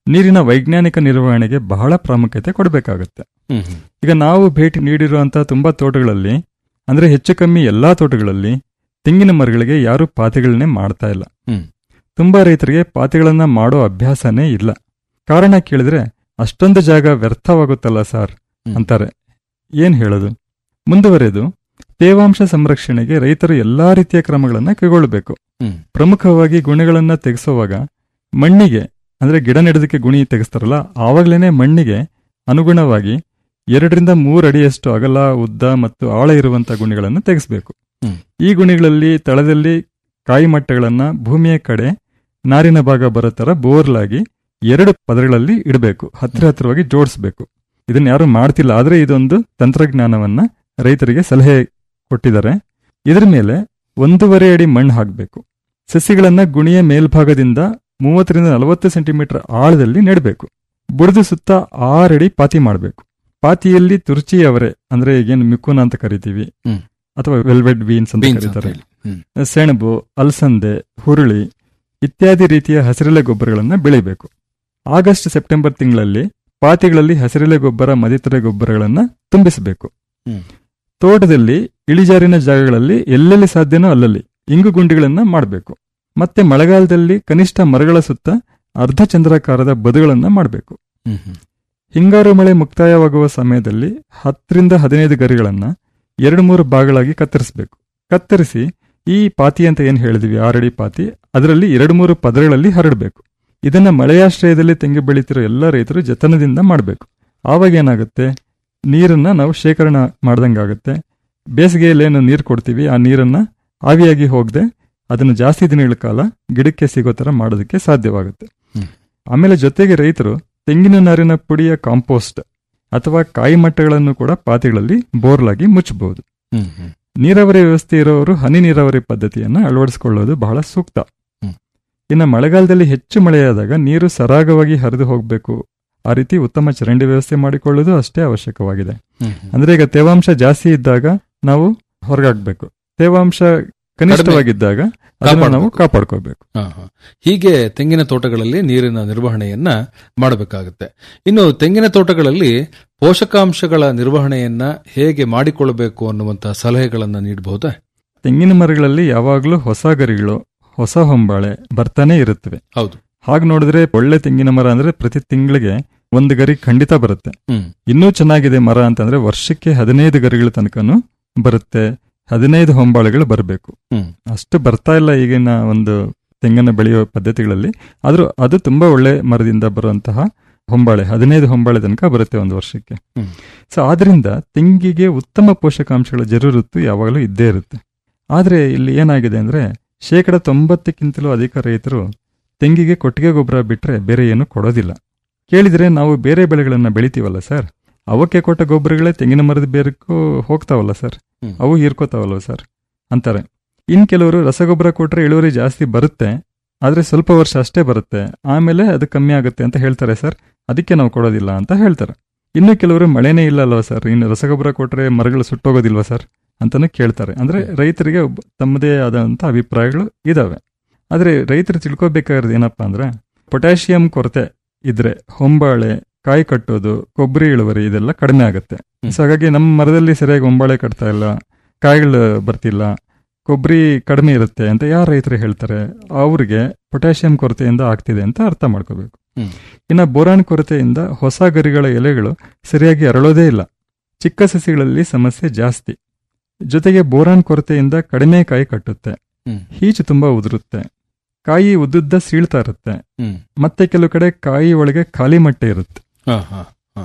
ನೀರಿನ ವೈಜ್ಞಾನಿಕ ನಿರ್ವಹಣೆಗೆ ಬಹಳ ಪ್ರಾಮುಖ್ಯತೆ ಕೊಡಬೇಕಾಗುತ್ತೆ ಹ್ಮ್ ಹ್ಮ್ ಈಗ ನಾವು ಭೇಟಿ ನೀಡಿರುವಂತಹ ತುಂಬಾ ತೋಟಗಳಲ್ಲಿ ಅಂದ್ರೆ ಹೆಚ್ಚು ಕಮ್ಮಿ ಎಲ್ಲಾ ತೋಟಗಳಲ್ಲಿ ತೆಂಗಿನ ಮರಗಳಿಗೆ ಯಾರು ಪಾತಿಗಳನ್ನೇ ಮಾಡ್ತಾ ಇಲ್ಲ ಹ್ಮ್. ತುಂಬಾ ರೈತರಿಗೆ ಪಾತಿಗಳನ್ನ ಮಾಡೋ ಅಭ್ಯಾಸನೇ ಇಲ್ಲ ಕಾರಣ ಕೇಳಿದ್ರೆ ಅಷ್ಟೊಂದು ಜಾಗ ವ್ಯರ್ಥವಾಗುತ್ತಲ್ಲ ಸರ್ ಹ್ಮ್. ಅಂತಾರೆ ಏನ್ ಹೇಳೋದು ಮುಂದುವರೆದು ತೇವಾಂಶ ಸಂರಕ್ಷಣೆಗೆ ರೈತರು ಎಲ್ಲಾ ರೀತಿಯ ಕ್ರಮಗಳನ್ನ ಕೈಗೊಳ್ಳಬೇಕು ಹ್ಮ್. ಪ್ರಮುಖವಾಗಿ ಗುಣಿಗಳನ್ನ ತೆಗೆಸುವಾಗ ಮಣ್ಣಿಗೆ ಅಂದ್ರೆ ಗಿಡ ನೆಡೋದಕ್ಕೆ ಗುಣಿ ತೆಗೆಸ್ತಾರಲ್ಲ ಆವಾಗಲೇನೆ ಮಣ್ಣಿಗೆ ಅನುಗುಣವಾಗಿ ಎರಡರಿಂದ ಮೂರು ಅಡಿಯಷ್ಟು ಅಗಲ ಉದ್ದ ಮತ್ತು ಆಳ ಇರುವಂತಹ ಗುಣಿಗಳನ್ನು ತೆಗೆಸಬೇಕು ಹ್ಮ್. ಈ ಗುಣಿಗಳಲ್ಲಿ ತಳದಲ್ಲಿ ಕಾಯಿ ಮಟ್ಟಗಳನ್ನ ಭೂಮಿಯ ಕಡೆ ನಾರಿನ ಭಾಗ ಬರೋ ತರ ಬೋರ್ಲಾಗಿ ಎರಡು ಪದಗಳಲ್ಲಿ ಇಡಬೇಕು ಹತ್ತಿರ ಹತ್ತಿರವಾಗಿ ಜೋಡಿಸ್ಬೇಕು ಇದನ್ನ ಯಾರು ಮಾಡ್ತಿಲ್ಲ ಆದ್ರೆ ಇದೊಂದು ತಂತ್ರಜ್ಞಾನವನ್ನ ರೈತರಿಗೆ ಸಲಹೆ ಕೊಟ್ಟಿದ್ದಾರೆ ಇದರ ಮೇಲೆ ಒಂದೂವರೆ ಅಡಿ ಮಣ್ಣು ಹಾಕಬೇಕು ಸಸಿಗಳನ್ನ ಗುಣಿಯ ಮೇಲ್ಭಾಗದಿಂದ ಮೂವತ್ತರಿಂದ ನಲವತ್ತು ಸೆಂಟಿಮೀಟರ್ ಆಳದಲ್ಲಿ ನೆಡಬೇಕು ಬುಡದ ಸುತ್ತ ಆರಡಿ ಪಾತಿ ಮಾಡಬೇಕು ಪಾತಿಯಲ್ಲಿ ತುರ್ಚಿ ಅವರೆ ಅಂದ್ರೆ ಈಗೇನು ಮಿಕ್ಕುನ ಅಂತ ಕರಿತೀವಿ ಹ್ಮ್. ಅಥವಾ ವೆಲ್ವೆಟ್ ಬೀನ್ಸ್ ಅಂತ ಬೀನ್ಸ್ ಅಂತ ಕರೀತಾರೆ ಹೇಳಿ ಹ್ಮ್ ಸೆಣಬು ಅಲಸಂದೆ ಹುರುಳಿ ಇತ್ಯಾದಿ ರೀತಿಯ ಹಸಿರೆಲೆ ಗೊಬ್ಬರಗಳನ್ನು ಬೆಳಿಬೇಕು ಆಗಸ್ಟ್ ಸೆಪ್ಟೆಂಬರ್ ತಿಂಗಳಲ್ಲಿ ಪಾತಿಗಳಲ್ಲಿ ಹಸಿರೆಲೆ ಗೊಬ್ಬರ ಮದಿತರೆ ಗೊಬ್ಬರಗಳನ್ನು ತುಂಬಿಸಬೇಕು ಹ್ಮ್. ತೋಟದಲ್ಲಿ ಇಳಿಜಾರಿನ ಜಾಗಗಳಲ್ಲಿ ಎಲ್ಲೆಲ್ಲಿ ಸಾಧ್ಯನೋ ಅಲ್ಲಲ್ಲಿ ಇಂಗು ಗುಂಡಿಗಳನ್ನ ಮಾಡಬೇಕು ಮತ್ತೆ ಮಳೆಗಾಲದಲ್ಲಿ ಕನಿಷ್ಠ ಮರಗಳ ಸುತ್ತ ಅರ್ಧ ಚಂದ್ರಾಕಾರದ ಬದುಗಳನ್ನ ಮಾಡಬೇಕು ಹ್ಮ್ ಹ್ಮ್ ಹಿಂಗಾರು ಮಳೆ ಮುಕ್ತಾಯವಾಗುವ ಸಮಯದಲ್ಲಿ ಹತ್ತರಿಂದ ಹದಿನೈದು ಗರಿಗಳನ್ನ ಎರಡು ಮೂರು ಭಾಗಗಳಾಗಿ ಕತ್ತರಿಸಬೇಕು ಕತ್ತರಿಸಿ ಈ ಪಾತಿ ಅಂತ ಏನ್ ಹೇಳಿದ್ವಿ ಆರಡಿ ಪಾತಿ ಅದರಲ್ಲಿ ಎರಡು ಮೂರು ಪದರಗಳಲ್ಲಿ ಹರಡಬೇಕು ಇದನ್ನ ಮಳೆಯಾಶ್ರಯದಲ್ಲಿ ತೆಂಗು ಬೆಳೀತಿರೋ ಎಲ್ಲ ರೈತರು ಜತನದಿಂದ ಮಾಡಬೇಕು ಆವಾಗ ಏನಾಗುತ್ತೆ ನೀರನ್ನ ನಾವು ಶೇಖರಣೆ ಮಾಡ್ದಂಗಾಗುತ್ತೆ ಬೇಸಿಗೆಯಲ್ಲಿ ಏನು ನೀರು ಕೊಡ್ತೀವಿ ಆ ನೀರನ್ನ ಆವಿಯಾಗಿ ಹೋಗದೆ ಅದನ್ನು ಜಾಸ್ತಿ ದಿನಗಳ ಕಾಲ ಗಿಡಕ್ಕೆ ಸಿಗೋ ತರ ಮಾಡೋದಕ್ಕೆ ಸಾಧ್ಯವಾಗುತ್ತೆ ಹ್ಮ್. ಆಮೇಲೆ ಜೊತೆಗೆ ರೈತರು ತೆಂಗಿನ ನಾರಿನ ಪುಡಿಯ ಕಾಂಪೋಸ್ಟ್ ಅಥವಾ ಕಾಯಿ ಮಟ್ಟಗಳನ್ನು ಕೂಡ ಪಾತಿಗಳಲ್ಲಿ ಬೋರ್ಲಾಗಿ ಮುಚ್ಚಬಹುದು ಹ್ಮ್ ಹ್ಮ್ ನೀರಾವರಿ ವ್ಯವಸ್ಥೆ ಇರೋರು ಹನಿ ನೀರಾವರಿ ಪದ್ಧತಿಯನ್ನ ಅಳವಡಿಸಿಕೊಳ್ಳೋದು ಬಹಳ ಸೂಕ್ತ ಹ್ಮ್. ಇನ್ನು ಮಳೆಗಾಲದಲ್ಲಿ ಹೆಚ್ಚು ಮಳೆಯಾದಾಗ ನೀರು ಸರಾಗವಾಗಿ ಹರಿದು ಹೋಗಬೇಕು ಆ ರೀತಿ ಉತ್ತಮ ಚರಂಡಿ ವ್ಯವಸ್ಥೆ ಮಾಡಿಕೊಳ್ಳೋದು ಅಷ್ಟೇ ಅವಶ್ಯಕವಾಗಿದೆ ಹ್ಮ್ ಹ್ಮ್ ಅಂದ್ರೆ ಈಗ ತೇವಾಂಶ ಜಾಸ್ತಿ ಇದ್ದಾಗ ನಾವು ಹೊರಗಾಕ್ಬೇಕು ತೇವಾಂಶ ಕನಿಷ್ಠವಾಗಿದ್ದಾಗ ಅದನ್ನು ನಾವು ಕಾಪಾಡ್ಕೋಬೇಕು ಹಾ, ಹಾ. ಹೀಗೆ ತೆಂಗಿನ ತೋಟಗಳಲ್ಲಿ ನೀರಿನ ನಿರ್ವಹಣೆಯನ್ನ ಮಾಡಬೇಕಾಗುತ್ತೆ ಇನ್ನು ತೆಂಗಿನ ತೋಟಗಳಲ್ಲಿ ಪೋಷಕಾಂಶಗಳ ನಿರ್ವಹಣೆಯನ್ನ ಹೇಗೆ ಮಾಡಿಕೊಳ್ಳಬೇಕು ಅನ್ನುವಂತಹ ಸಲಹೆಗಳನ್ನ ನೀಡಬಹುದಾ ತೆಂಗಿನ ಮರಗಳಲ್ಲಿ ಯಾವಾಗಲೂ ಹೊಸ ಗರಿಗಳು ಹೊಸ ಹೊಂಬಾಳೆ ಬರ್ತಾನೆ ಇರುತ್ತವೆ ಹೌದು ಹಾಗೆ ನೋಡಿದ್ರೆ ಒಳ್ಳೆ ತೆಂಗಿನ ಮರ ಅಂದ್ರೆ ಪ್ರತಿ ತಿಂಗಳಿಗೆ ಒಂದು ಗರಿ ಖಂಡಿತ ಬರುತ್ತೆ ಹ್ಮ್ ಇನ್ನೂ ಚೆನ್ನಾಗಿದೆ ಮರ ಅಂತಂದ್ರೆ ವರ್ಷಕ್ಕೆ ಹದಿನೈದು ಗರಿಗಳ ತನಕನೂ ಬರುತ್ತೆ ಹದಿನೈದು ಹೊಂಬಾಳೆಗಳು ಬರಬೇಕು ಹ್ಮ್ ಅಷ್ಟು ಬರ್ತಾ ಇಲ್ಲ ಈಗಿನ ಒಂದು ತೆಂಗನ್ನ ಬೆಳೆಯುವ ಪದ್ಧತಿಗಳಲ್ಲಿ ಆದ್ರೂ ಅದು ತುಂಬಾ ಒಳ್ಳೆ ಮರದಿಂದ ಬರುವಂತಹ ಹೊಂಬಾಳೆ ಹದಿನೈದು ಹೊಂಬಾಳೆ ತನಕ ಬರುತ್ತೆ ಒಂದು ವರ್ಷಕ್ಕೆ ಹ್ಮ್. ಸೊ ಆದ್ರಿಂದ ತೆಂಗಿಗೆ ಉತ್ತಮ ಪೋಷಕಾಂಶಗಳ ಜರೂರತ್ತು ಯಾವಾಗಲೂ ಇದ್ದೇ ಇರುತ್ತೆ ಆದ್ರೆ ಇಲ್ಲಿ ಏನಾಗಿದೆ ಅಂದ್ರೆ ಶೇಕಡ ತೊಂಬತ್ತಕ್ಕಿಂತಲೂ ಅಧಿಕ ರೈತರು ತೆಂಗಿಗೆ ಕೊಟ್ಟಿಗೆ ಗೊಬ್ಬರ ಬಿಟ್ರೆ ಬೇರೆ ಏನು ಕೊಡೋದಿಲ್ಲ ಕೇಳಿದ್ರೆ ನಾವು ಬೇರೆ ಬೆಳೆಗಳನ್ನ ಬೆಳಿತೀವಲ್ಲ ಸರ್ ಅವಕ್ಕೆ ಕೊಟ್ಟ ಗೊಬ್ಬರಗಳೇ ತೆಂಗಿನ ಮರದ ಬೇರಕ್ಕೂ ಹೋಗ್ತಾವಲ್ಲ ಸರ್ ಹ್ಮ್. ಅವು ಹೀರ್ಕೋತಾವಲ್ವ ಸರ್ ಅಂತಾರೆ ಇನ್ ಕೆಲವರು ರಸಗೊಬ್ಬರ ಕೊಟ್ರೆ ಇಳುವರಿ ಜಾಸ್ತಿ ಬರುತ್ತೆ ಆದ್ರೆ ಸ್ವಲ್ಪ ವರ್ಷ ಅಷ್ಟೇ ಬರುತ್ತೆ ಆಮೇಲೆ ಅದು ಕಮ್ಮಿ ಆಗುತ್ತೆ ಅಂತ ಹೇಳ್ತಾರೆ ಸರ್ ಅದಕ್ಕೆ ನಾವು ಕೊಡೋದಿಲ್ಲ ಅಂತ ಹೇಳ್ತಾರೆ ಇನ್ನು ಕೆಲವರು ಮಳೆನೇ ಇಲ್ಲ ಅಲ್ವಾ ಸರ್ ಇನ್ನು ರಸಗೊಬ್ಬರ ಕೊಟ್ರೆ ಮರಗಳು ಸುಟ್ಟೋಗೋದಿಲ್ವಾ ಸರ್ ಅಂತಾನು ಕೇಳ್ತಾರೆ ಅಂದ್ರೆ ರೈತರಿಗೆ ಒಬ್ಬ- ತಮ್ಮದೇ ಆದಂತ ಅಭಿಪ್ರಾಯಗಳು ಇದಾವೆ ಆದ್ರೆ ರೈತರು ತಿಳ್ಕೊಬೇಕಾಗಿರೋದು ಏನಪ್ಪಾ ಅಂದ್ರೆ ಪೊಟ್ಯಾಷಿಯಂ ಕೊರತೆ ಇದ್ರೆ ಹೊಂಬಾಳೆ ಕಾಯಿ ಕಟ್ಟೋದು ಕೊಬ್ಬರಿ ಇಳುವರಿ ಇದೆಲ್ಲ ಕಡಿಮೆ ಆಗುತ್ತೆ ಹ್ಮ್. ಸೊ ಹಾಗಾಗಿ ನಮ್ಮ ಮರದಲ್ಲಿ ಸರಿಯಾಗಿ ಹೊಂಬಾಳೆ ಕಟ್ತಾ ಇಲ್ಲ ಕಾಯಿಗಳು ಬರ್ತಿಲ್ಲ ಕೊಬ್ಬರಿ ಕಡಿಮೆ ಇರುತ್ತೆ ಅಂತ ಯಾರು ರೈತರು ಹೇಳ್ತಾರೆ ಅವ್ರಿಗೆ ಪೊಟ್ಯಾಷಿಯಂ ಕೊರತೆಯಿಂದ ಆಗ್ತಿದೆ ಅಂತ ಅರ್ಥ ಮಾಡ್ಕೋಬೇಕು ಹ್ಮ್. ಇನ್ನು ಬೋರಾನ್ ಕೊರತೆಯಿಂದ ಹೊಸ ಗರಿಗಳ ಎಲೆಗಳು ಸರಿಯಾಗಿ ಅರಳೋದೇ ಇಲ್ಲ ಚಿಕ್ಕ ಸಸಿಗಳಲ್ಲಿ ಸಮಸ್ಯೆ ಜಾಸ್ತಿ ಜೊತೆಗೆ ಬೋರಾನ್ ಕೊರತೆಯಿಂದ ಕಡಿಮೆ ಕಾಯಿ ಕಟ್ಟುತ್ತೆ ಹ್ಮ್. ಹೀಚು ತುಂಬಾ ಉದುರುತ್ತೆ ಕಾಯಿ ಉದ್ದುದ್ದ ಸೀಳ್ತಾ ಇರುತ್ತೆ ಹ್ಮ್ ಮತ್ತೆ ಕೆಲವು ಕಡೆ ಕಾಯಿ ಒಳಗೆ ಖಾಲಿ ಮಟ್ಟೆ ಇರುತ್ತೆ ಹಾ ಹಾ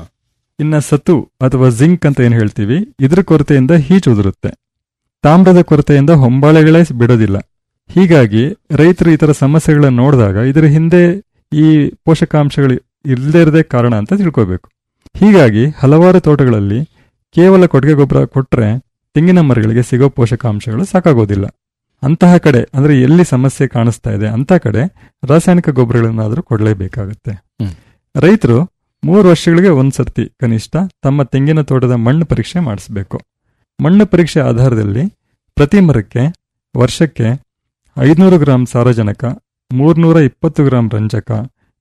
ಇನ್ನ ಸತು ಅಥವಾ ಜಿಂಕ್ ಅಂತ ಏನ್ ಹೇಳ್ತೀವಿ ಇದ್ರ ಕೊರತೆಯಿಂದ ಹೀಚು ಉದುರುತ್ತೆ ತಾಮ್ರದ ಕೊರತೆಯಿಂದ ಹೊಂಬಾಳೆಗಳೇ ಬಿಡೋದಿಲ್ಲ ಹೀಗಾಗಿ ರೈತರು ಈ ತರ ಸಮಸ್ಯೆಗಳನ್ನ ನೋಡಿದಾಗ ಇದರ ಹಿಂದೆ ಈ ಪೋಷಕಾಂಶಗಳು ಇಲ್ಲದೇ ಇರದೇ ಕಾರಣ ಅಂತ ತಿಳ್ಕೋಬೇಕು ಹೀಗಾಗಿ ಹಲವಾರು ತೋಟಗಳಲ್ಲಿ ಕೇವಲ ಕೊಟ್ಟಿಗೆ ಗೊಬ್ಬರ ಕೊಟ್ರೆ ತೆಂಗಿನ ಮರಗಳಿಗೆ ಸಿಗೋ ಪೋಷಕಾಂಶಗಳು ಸಾಕಾಗೋದಿಲ್ಲ ಅಂತಹ ಕಡೆ ಅಂದ್ರೆ ಎಲ್ಲಿ ಸಮಸ್ಯೆ ಕಾಣಿಸ್ತಾ ಇದೆ ಅಂತ ಕಡೆ ರಾಸಾಯನಿಕ ಗೊಬ್ಬರಗಳನ್ನಾದ್ರೂ ಕೊಡಲೇಬೇಕಾಗುತ್ತೆ ಹ್ಮ್. ರೈತರು ಮೂರು ವರ್ಷಗಳಿಗೆ ಒಂದ್ಸರ್ತಿ ಕನಿಷ್ಠ ತಮ್ಮ ತೆಂಗಿನ ತೋಟದ ಮಣ್ಣು ಪರೀಕ್ಷೆ ಮಾಡಿಸಬೇಕು ಮಣ್ಣು ಪರೀಕ್ಷೆ ಆಧಾರದಲ್ಲಿ ಪ್ರತಿ ಮರಕ್ಕೆ ವರ್ಷಕ್ಕೆ ಐದುನೂರು ಗ್ರಾಂ ಸಾರಜನಕ ಮೂರ್ನೂರ ಇಪ್ಪತ್ತು ಗ್ರಾಂ ರಂಜಕ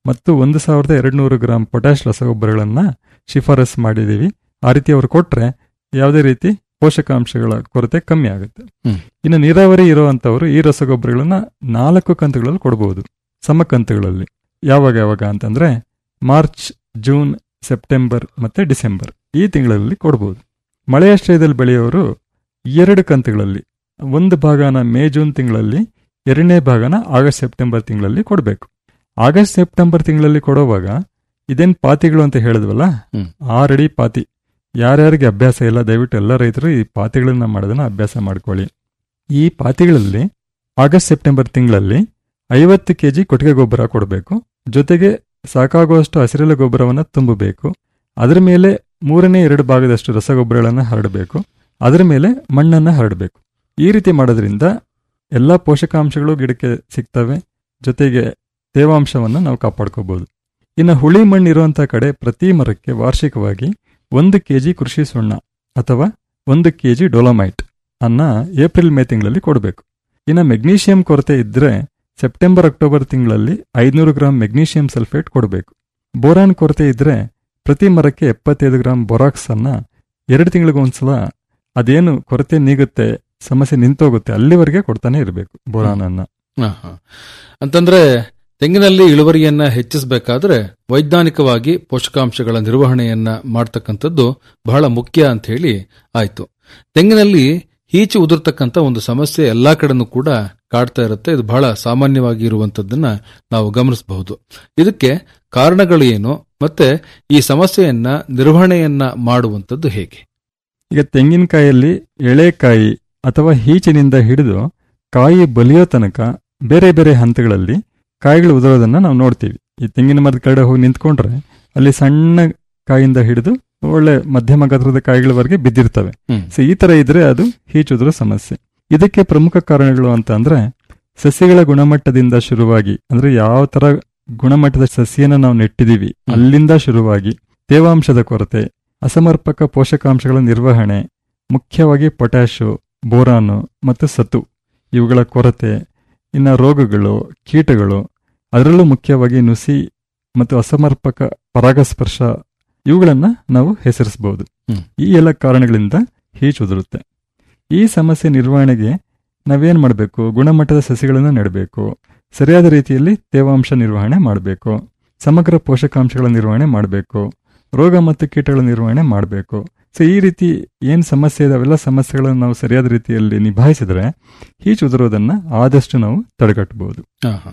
ಮತ್ತು ಒಂದು ಸಾವಿರದ ಎರಡು ನೂರು ಗ್ರಾಂ ಪೊಟ್ಯಾಶ್ ರಸಗೊಬ್ಬರಗಳನ್ನ ಶಿಫಾರಸ್ ಮಾಡಿದೀವಿ ಆ ರೀತಿ ಅವರು ಕೊಟ್ರೆ ಯಾವುದೇ ರೀತಿ ಪೋಷಕಾಂಶಗಳ ಕೊರತೆ ಕಮ್ಮಿ ಆಗುತ್ತೆ ಹ್ಮ್. ಇನ್ನು ನೀರಾವರಿ ಇರುವಂತವರು ಈ ರಸಗೊಬ್ಬರಗಳನ್ನ ನಾಲ್ಕು ಕಂತುಗಳಲ್ಲಿ ಕೊಡಬಹುದು ಸಮ ಕಂತುಗಳಲ್ಲಿ ಯಾವಾಗ ಯಾವಾಗ ಅಂತಂದ್ರೆ ಮಾರ್ಚ್ ಜೂನ್ ಸೆಪ್ಟೆಂಬರ್ ಮತ್ತೆ ಡಿಸೆಂಬರ್ ಈ ತಿಂಗಳಲ್ಲಿ ಕೊಡಬಹುದು ಮಳೆಯಾಶ್ರಯದಲ್ಲಿ ಬೆಳೆಯೋರು ಎರಡು ಕಂತುಗಳಲ್ಲಿ ಒಂದು ಭಾಗನ ಮೇ ಜೂನ್ ತಿಂಗಳಲ್ಲಿ ಎರಡನೇ ಭಾಗನ ಆಗಸ್ಟ್ ಸೆಪ್ಟೆಂಬರ್ ತಿಂಗಳಲ್ಲಿ ಕೊಡಬೇಕು ಆಗಸ್ಟ್ ಸೆಪ್ಟೆಂಬರ್ ತಿಂಗಳಲ್ಲಿ ಕೊಡುವಾಗ ಇದೇನ್ ಪಾತಿಗಳು ಅಂತ ಹೇಳಿದ್ವಲ್ಲ ಹ್ಮ್. ಆರಡಿ ಪಾತಿ ಯಾರ್ಯಾರಿಗೆ ಅಭ್ಯಾಸ ಇಲ್ಲ ದಯವಿಟ್ಟು ಎಲ್ಲ ರೈತರು ಈ ಪಾತಿಗಳನ್ನ ಮಾಡೋದನ್ನ ಅಭ್ಯಾಸ ಮಾಡ್ಕೊಳ್ಳಿ ಈ ಪಾತಿಗಳಲ್ಲಿ ಆಗಸ್ಟ್ ಸೆಪ್ಟೆಂಬರ್ ತಿಂಗಳಲ್ಲಿ ಐವತ್ತು ಕೆಜಿ ಕೊಟ್ಟಿಗೆ ಗೊಬ್ಬರ ಕೊಡಬೇಕು ಜೊತೆಗೆ ಸಾಕಾಗುವಷ್ಟು ಹಸಿರೆಲೆ ಗೊಬ್ಬರವನ್ನು ತುಂಬಬೇಕು ಅದರ ಮೇಲೆ ಮೂರನೇ ಎರಡು ಭಾಗದಷ್ಟು ರಸಗೊಬ್ಬರಗಳನ್ನು ಹರಡಬೇಕು ಅದರ ಮೇಲೆ ಮಣ್ಣನ್ನು ಹರಡಬೇಕು ಈ ರೀತಿ ಮಾಡೋದ್ರಿಂದ ಎಲ್ಲ ಪೋಷಕಾಂಶಗಳು ಗಿಡಕ್ಕೆ ಸಿಗ್ತವೆ ಜೊತೆಗೆ ತೇವಾಂಶವನ್ನು ನಾವು ಕಾಪಾಡ್ಕೋಬಹುದು ಇನ್ನು ಹುಳಿ ಮಣ್ಣು ಇರುವಂತಹ ಕಡೆ ಪ್ರತಿ ಮರಕ್ಕೆ ವಾರ್ಷಿಕವಾಗಿ ಒಂದು ಕೆಜಿ ಕೃಷಿ ಸುಣ್ಣ ಅಥವಾ ಒಂದು ಕೆಜಿ ಡೊಲೊಮೈಟ್ ಅನ್ನ ಏಪ್ರಿಲ್ ಮೇ ತಿಂಗಳಲ್ಲಿ ಕೊಡಬೇಕು ಇನ್ನು ಮೆಗ್ನೀಷಿಯಂ ಕೊರತೆ ಇದ್ರೆ ಸೆಪ್ಟೆಂಬರ್ ಅಕ್ಟೋಬರ್ ತಿಂಗಳಲ್ಲಿ ಐದುನೂರು ಗ್ರಾಂ ಮೆಗ್ನೀಷಿಯಂ ಸಲ್ಫೇಟ್ ಕೊಡಬೇಕು ಬೋರಾನ್ ಕೊರತೆ ಇದ್ರೆ ಪ್ರತಿ ಮರಕ್ಕೆ ಎಪ್ಪತ್ತೈದು ಗ್ರಾಂ ಬೊರಾಕ್ಸ್ ಅನ್ನ ಎರಡು ತಿಂಗಳಿಗೊಂದ್ಸಲ ಅದೇನು ಕೊರತೆ ನೀಗುತ್ತೆ ಸಮಸ್ಯೆ ನಿಂತೋಗುತ್ತೆ ಅಲ್ಲಿವರೆಗೆ ಕೊಡ್ತಾನೆ ಇರಬೇಕು ಬೋರಾನ್ ಅನ್ನ ಹ, ಹ. ಅಂತಂದ್ರೆ ತೆಂಗಿನಲ್ಲಿ ಇಳುವರಿಯನ್ನ ಹೆಚ್ಚಿಸಬೇಕಾದ್ರೆ ವೈಜ್ಞಾನಿಕವಾಗಿ ಪೋಷಕಾಂಶಗಳ ನಿರ್ವಹಣೆಯನ್ನ ಮಾಡ್ತಕ್ಕಂಥದ್ದು ಬಹಳ ಮುಖ್ಯ ಅಂತ ಹೇಳಿ ಆಯ್ತು ತೆಂಗಿನಲ್ಲಿ ಈಚೆ ಉದುರ್ತಕ್ಕಂಥ ಒಂದು ಸಮಸ್ಯೆ ಎಲ್ಲಾ ಕಡೆನೂ ಕೂಡ ಕಾಡ್ತಾ ಇರುತ್ತೆ ಇದು ಬಹಳ ಸಾಮಾನ್ಯವಾಗಿ ಇರುವಂತದ್ದನ್ನ ನಾವು ಗಮನಿಸಬಹುದು ಇದಕ್ಕೆ ಕಾರಣಗಳು ಏನು ಮತ್ತೆ ಈ ಸಮಸ್ಯೆಯನ್ನ ನಿರ್ವಹಣೆಯನ್ನ ಮಾಡುವಂತದ್ದು ಹೇಗೆ ಈಗ ತೆಂಗಿನಕಾಯಲ್ಲಿ ಎಳೆಕಾಯಿ ಅಥವಾ ಹೀಚಿನಿಂದ ಹಿಡಿದು ಕಾಯಿ ಬಲಿಯೋ ತನಕ ಬೇರೆ ಬೇರೆ ಹಂತಗಳಲ್ಲಿ ಕಾಯಿಗಳು ಉದುರೋದನ್ನ ನಾವು ನೋಡ್ತೀವಿ ಈ ತೆಂಗಿನ ಮರದ ಕಡೆ ಹೋಗಿ ನಿಂತ್ಕೊಂಡ್ರೆ ಅಲ್ಲಿ ಸಣ್ಣ ಕಾಯಿಂದ ಹಿಡಿದು ಒಳ್ಳೆ ಮಧ್ಯಮ ಗಾತ್ರದ ಕಾಯಿಗಳವರೆಗೆ ಬಿದ್ದಿರ್ತವೆ ಹ್ಮ್. ಸೊ ಈ ತರ ಇದ್ರೆ ಅದು ಹೀಚುದುರೋ ಸಮಸ್ಯೆ ಇದಕ್ಕೆ ಪ್ರಮುಖ ಕಾರಣಗಳು ಅಂತ ಅಂದ್ರೆ ಸಸ್ಯಗಳ ಗುಣಮಟ್ಟದಿಂದ ಶುರುವಾಗಿ ಅಂದ್ರೆ ಯಾವ ತರ ಗುಣಮಟ್ಟದ ಸಸ್ಯನ ನಾವು ನೆಟ್ಟಿದೀವಿ ಹ್ಮ್. ಅಲ್ಲಿಂದ ಶುರುವಾಗಿ ತೇವಾಂಶದ ಕೊರತೆ ಅಸಮರ್ಪಕ ಪೋಷಕಾಂಶಗಳ ನಿರ್ವಹಣೆ ಮುಖ್ಯವಾಗಿ ಪೊಟ್ಯಾಶು ಬೋರಾನು ಮತ್ತು ಸತು ಇವುಗಳ ಕೊರತೆ ಇನ್ನು ರೋಗಗಳು ಕೀಟಗಳು ಅದರಲ್ಲೂ ಮುಖ್ಯವಾಗಿ ನುಸಿ ಮತ್ತು ಅಸಮರ್ಪಕ ಪರಾಗಸ್ಪರ್ಶ ಇವುಗಳನ್ನ ನಾವು ಹೆಸರಿಸಬಹುದು ಹ್ಮ್. ಈ ಎಲ್ಲ ಕಾರಣಗಳಿಂದ ಹೀಚ್ ಉದುರುತ್ತೆ ಈ ಸಮಸ್ಯೆ ನಿರ್ವಹಣೆಗೆ ನಾವೇನ್ ಮಾಡಬೇಕು ಗುಣಮಟ್ಟದ ಸಸಿಗಳನ್ನು ನೆಡಬೇಕು ಸರಿಯಾದ ರೀತಿಯಲ್ಲಿ ತೇವಾಂಶ ನಿರ್ವಹಣೆ ಮಾಡಬೇಕು ಸಮಗ್ರ ಪೋಷಕಾಂಶಗಳ ನಿರ್ವಹಣೆ ಮಾಡಬೇಕು ರೋಗ ಮತ್ತು ಕೀಟಗಳ ನಿರ್ವಹಣೆ ಮಾಡಬೇಕು ಸೊ ಈ ರೀತಿ ಏನ್ ಸಮಸ್ಯೆ ಇದಾವೆಲ್ಲ ಸಮಸ್ಯೆಗಳನ್ನು ನಾವು ಸರಿಯಾದ ರೀತಿಯಲ್ಲಿ ನಿಭಾಯಿಸಿದ್ರೆ ಹೀಚ್ ಉದುರೋದನ್ನ ಆದಷ್ಟು ನಾವು ತಡೆಗಟ್ಟಬಹುದು ಹ, ಹ.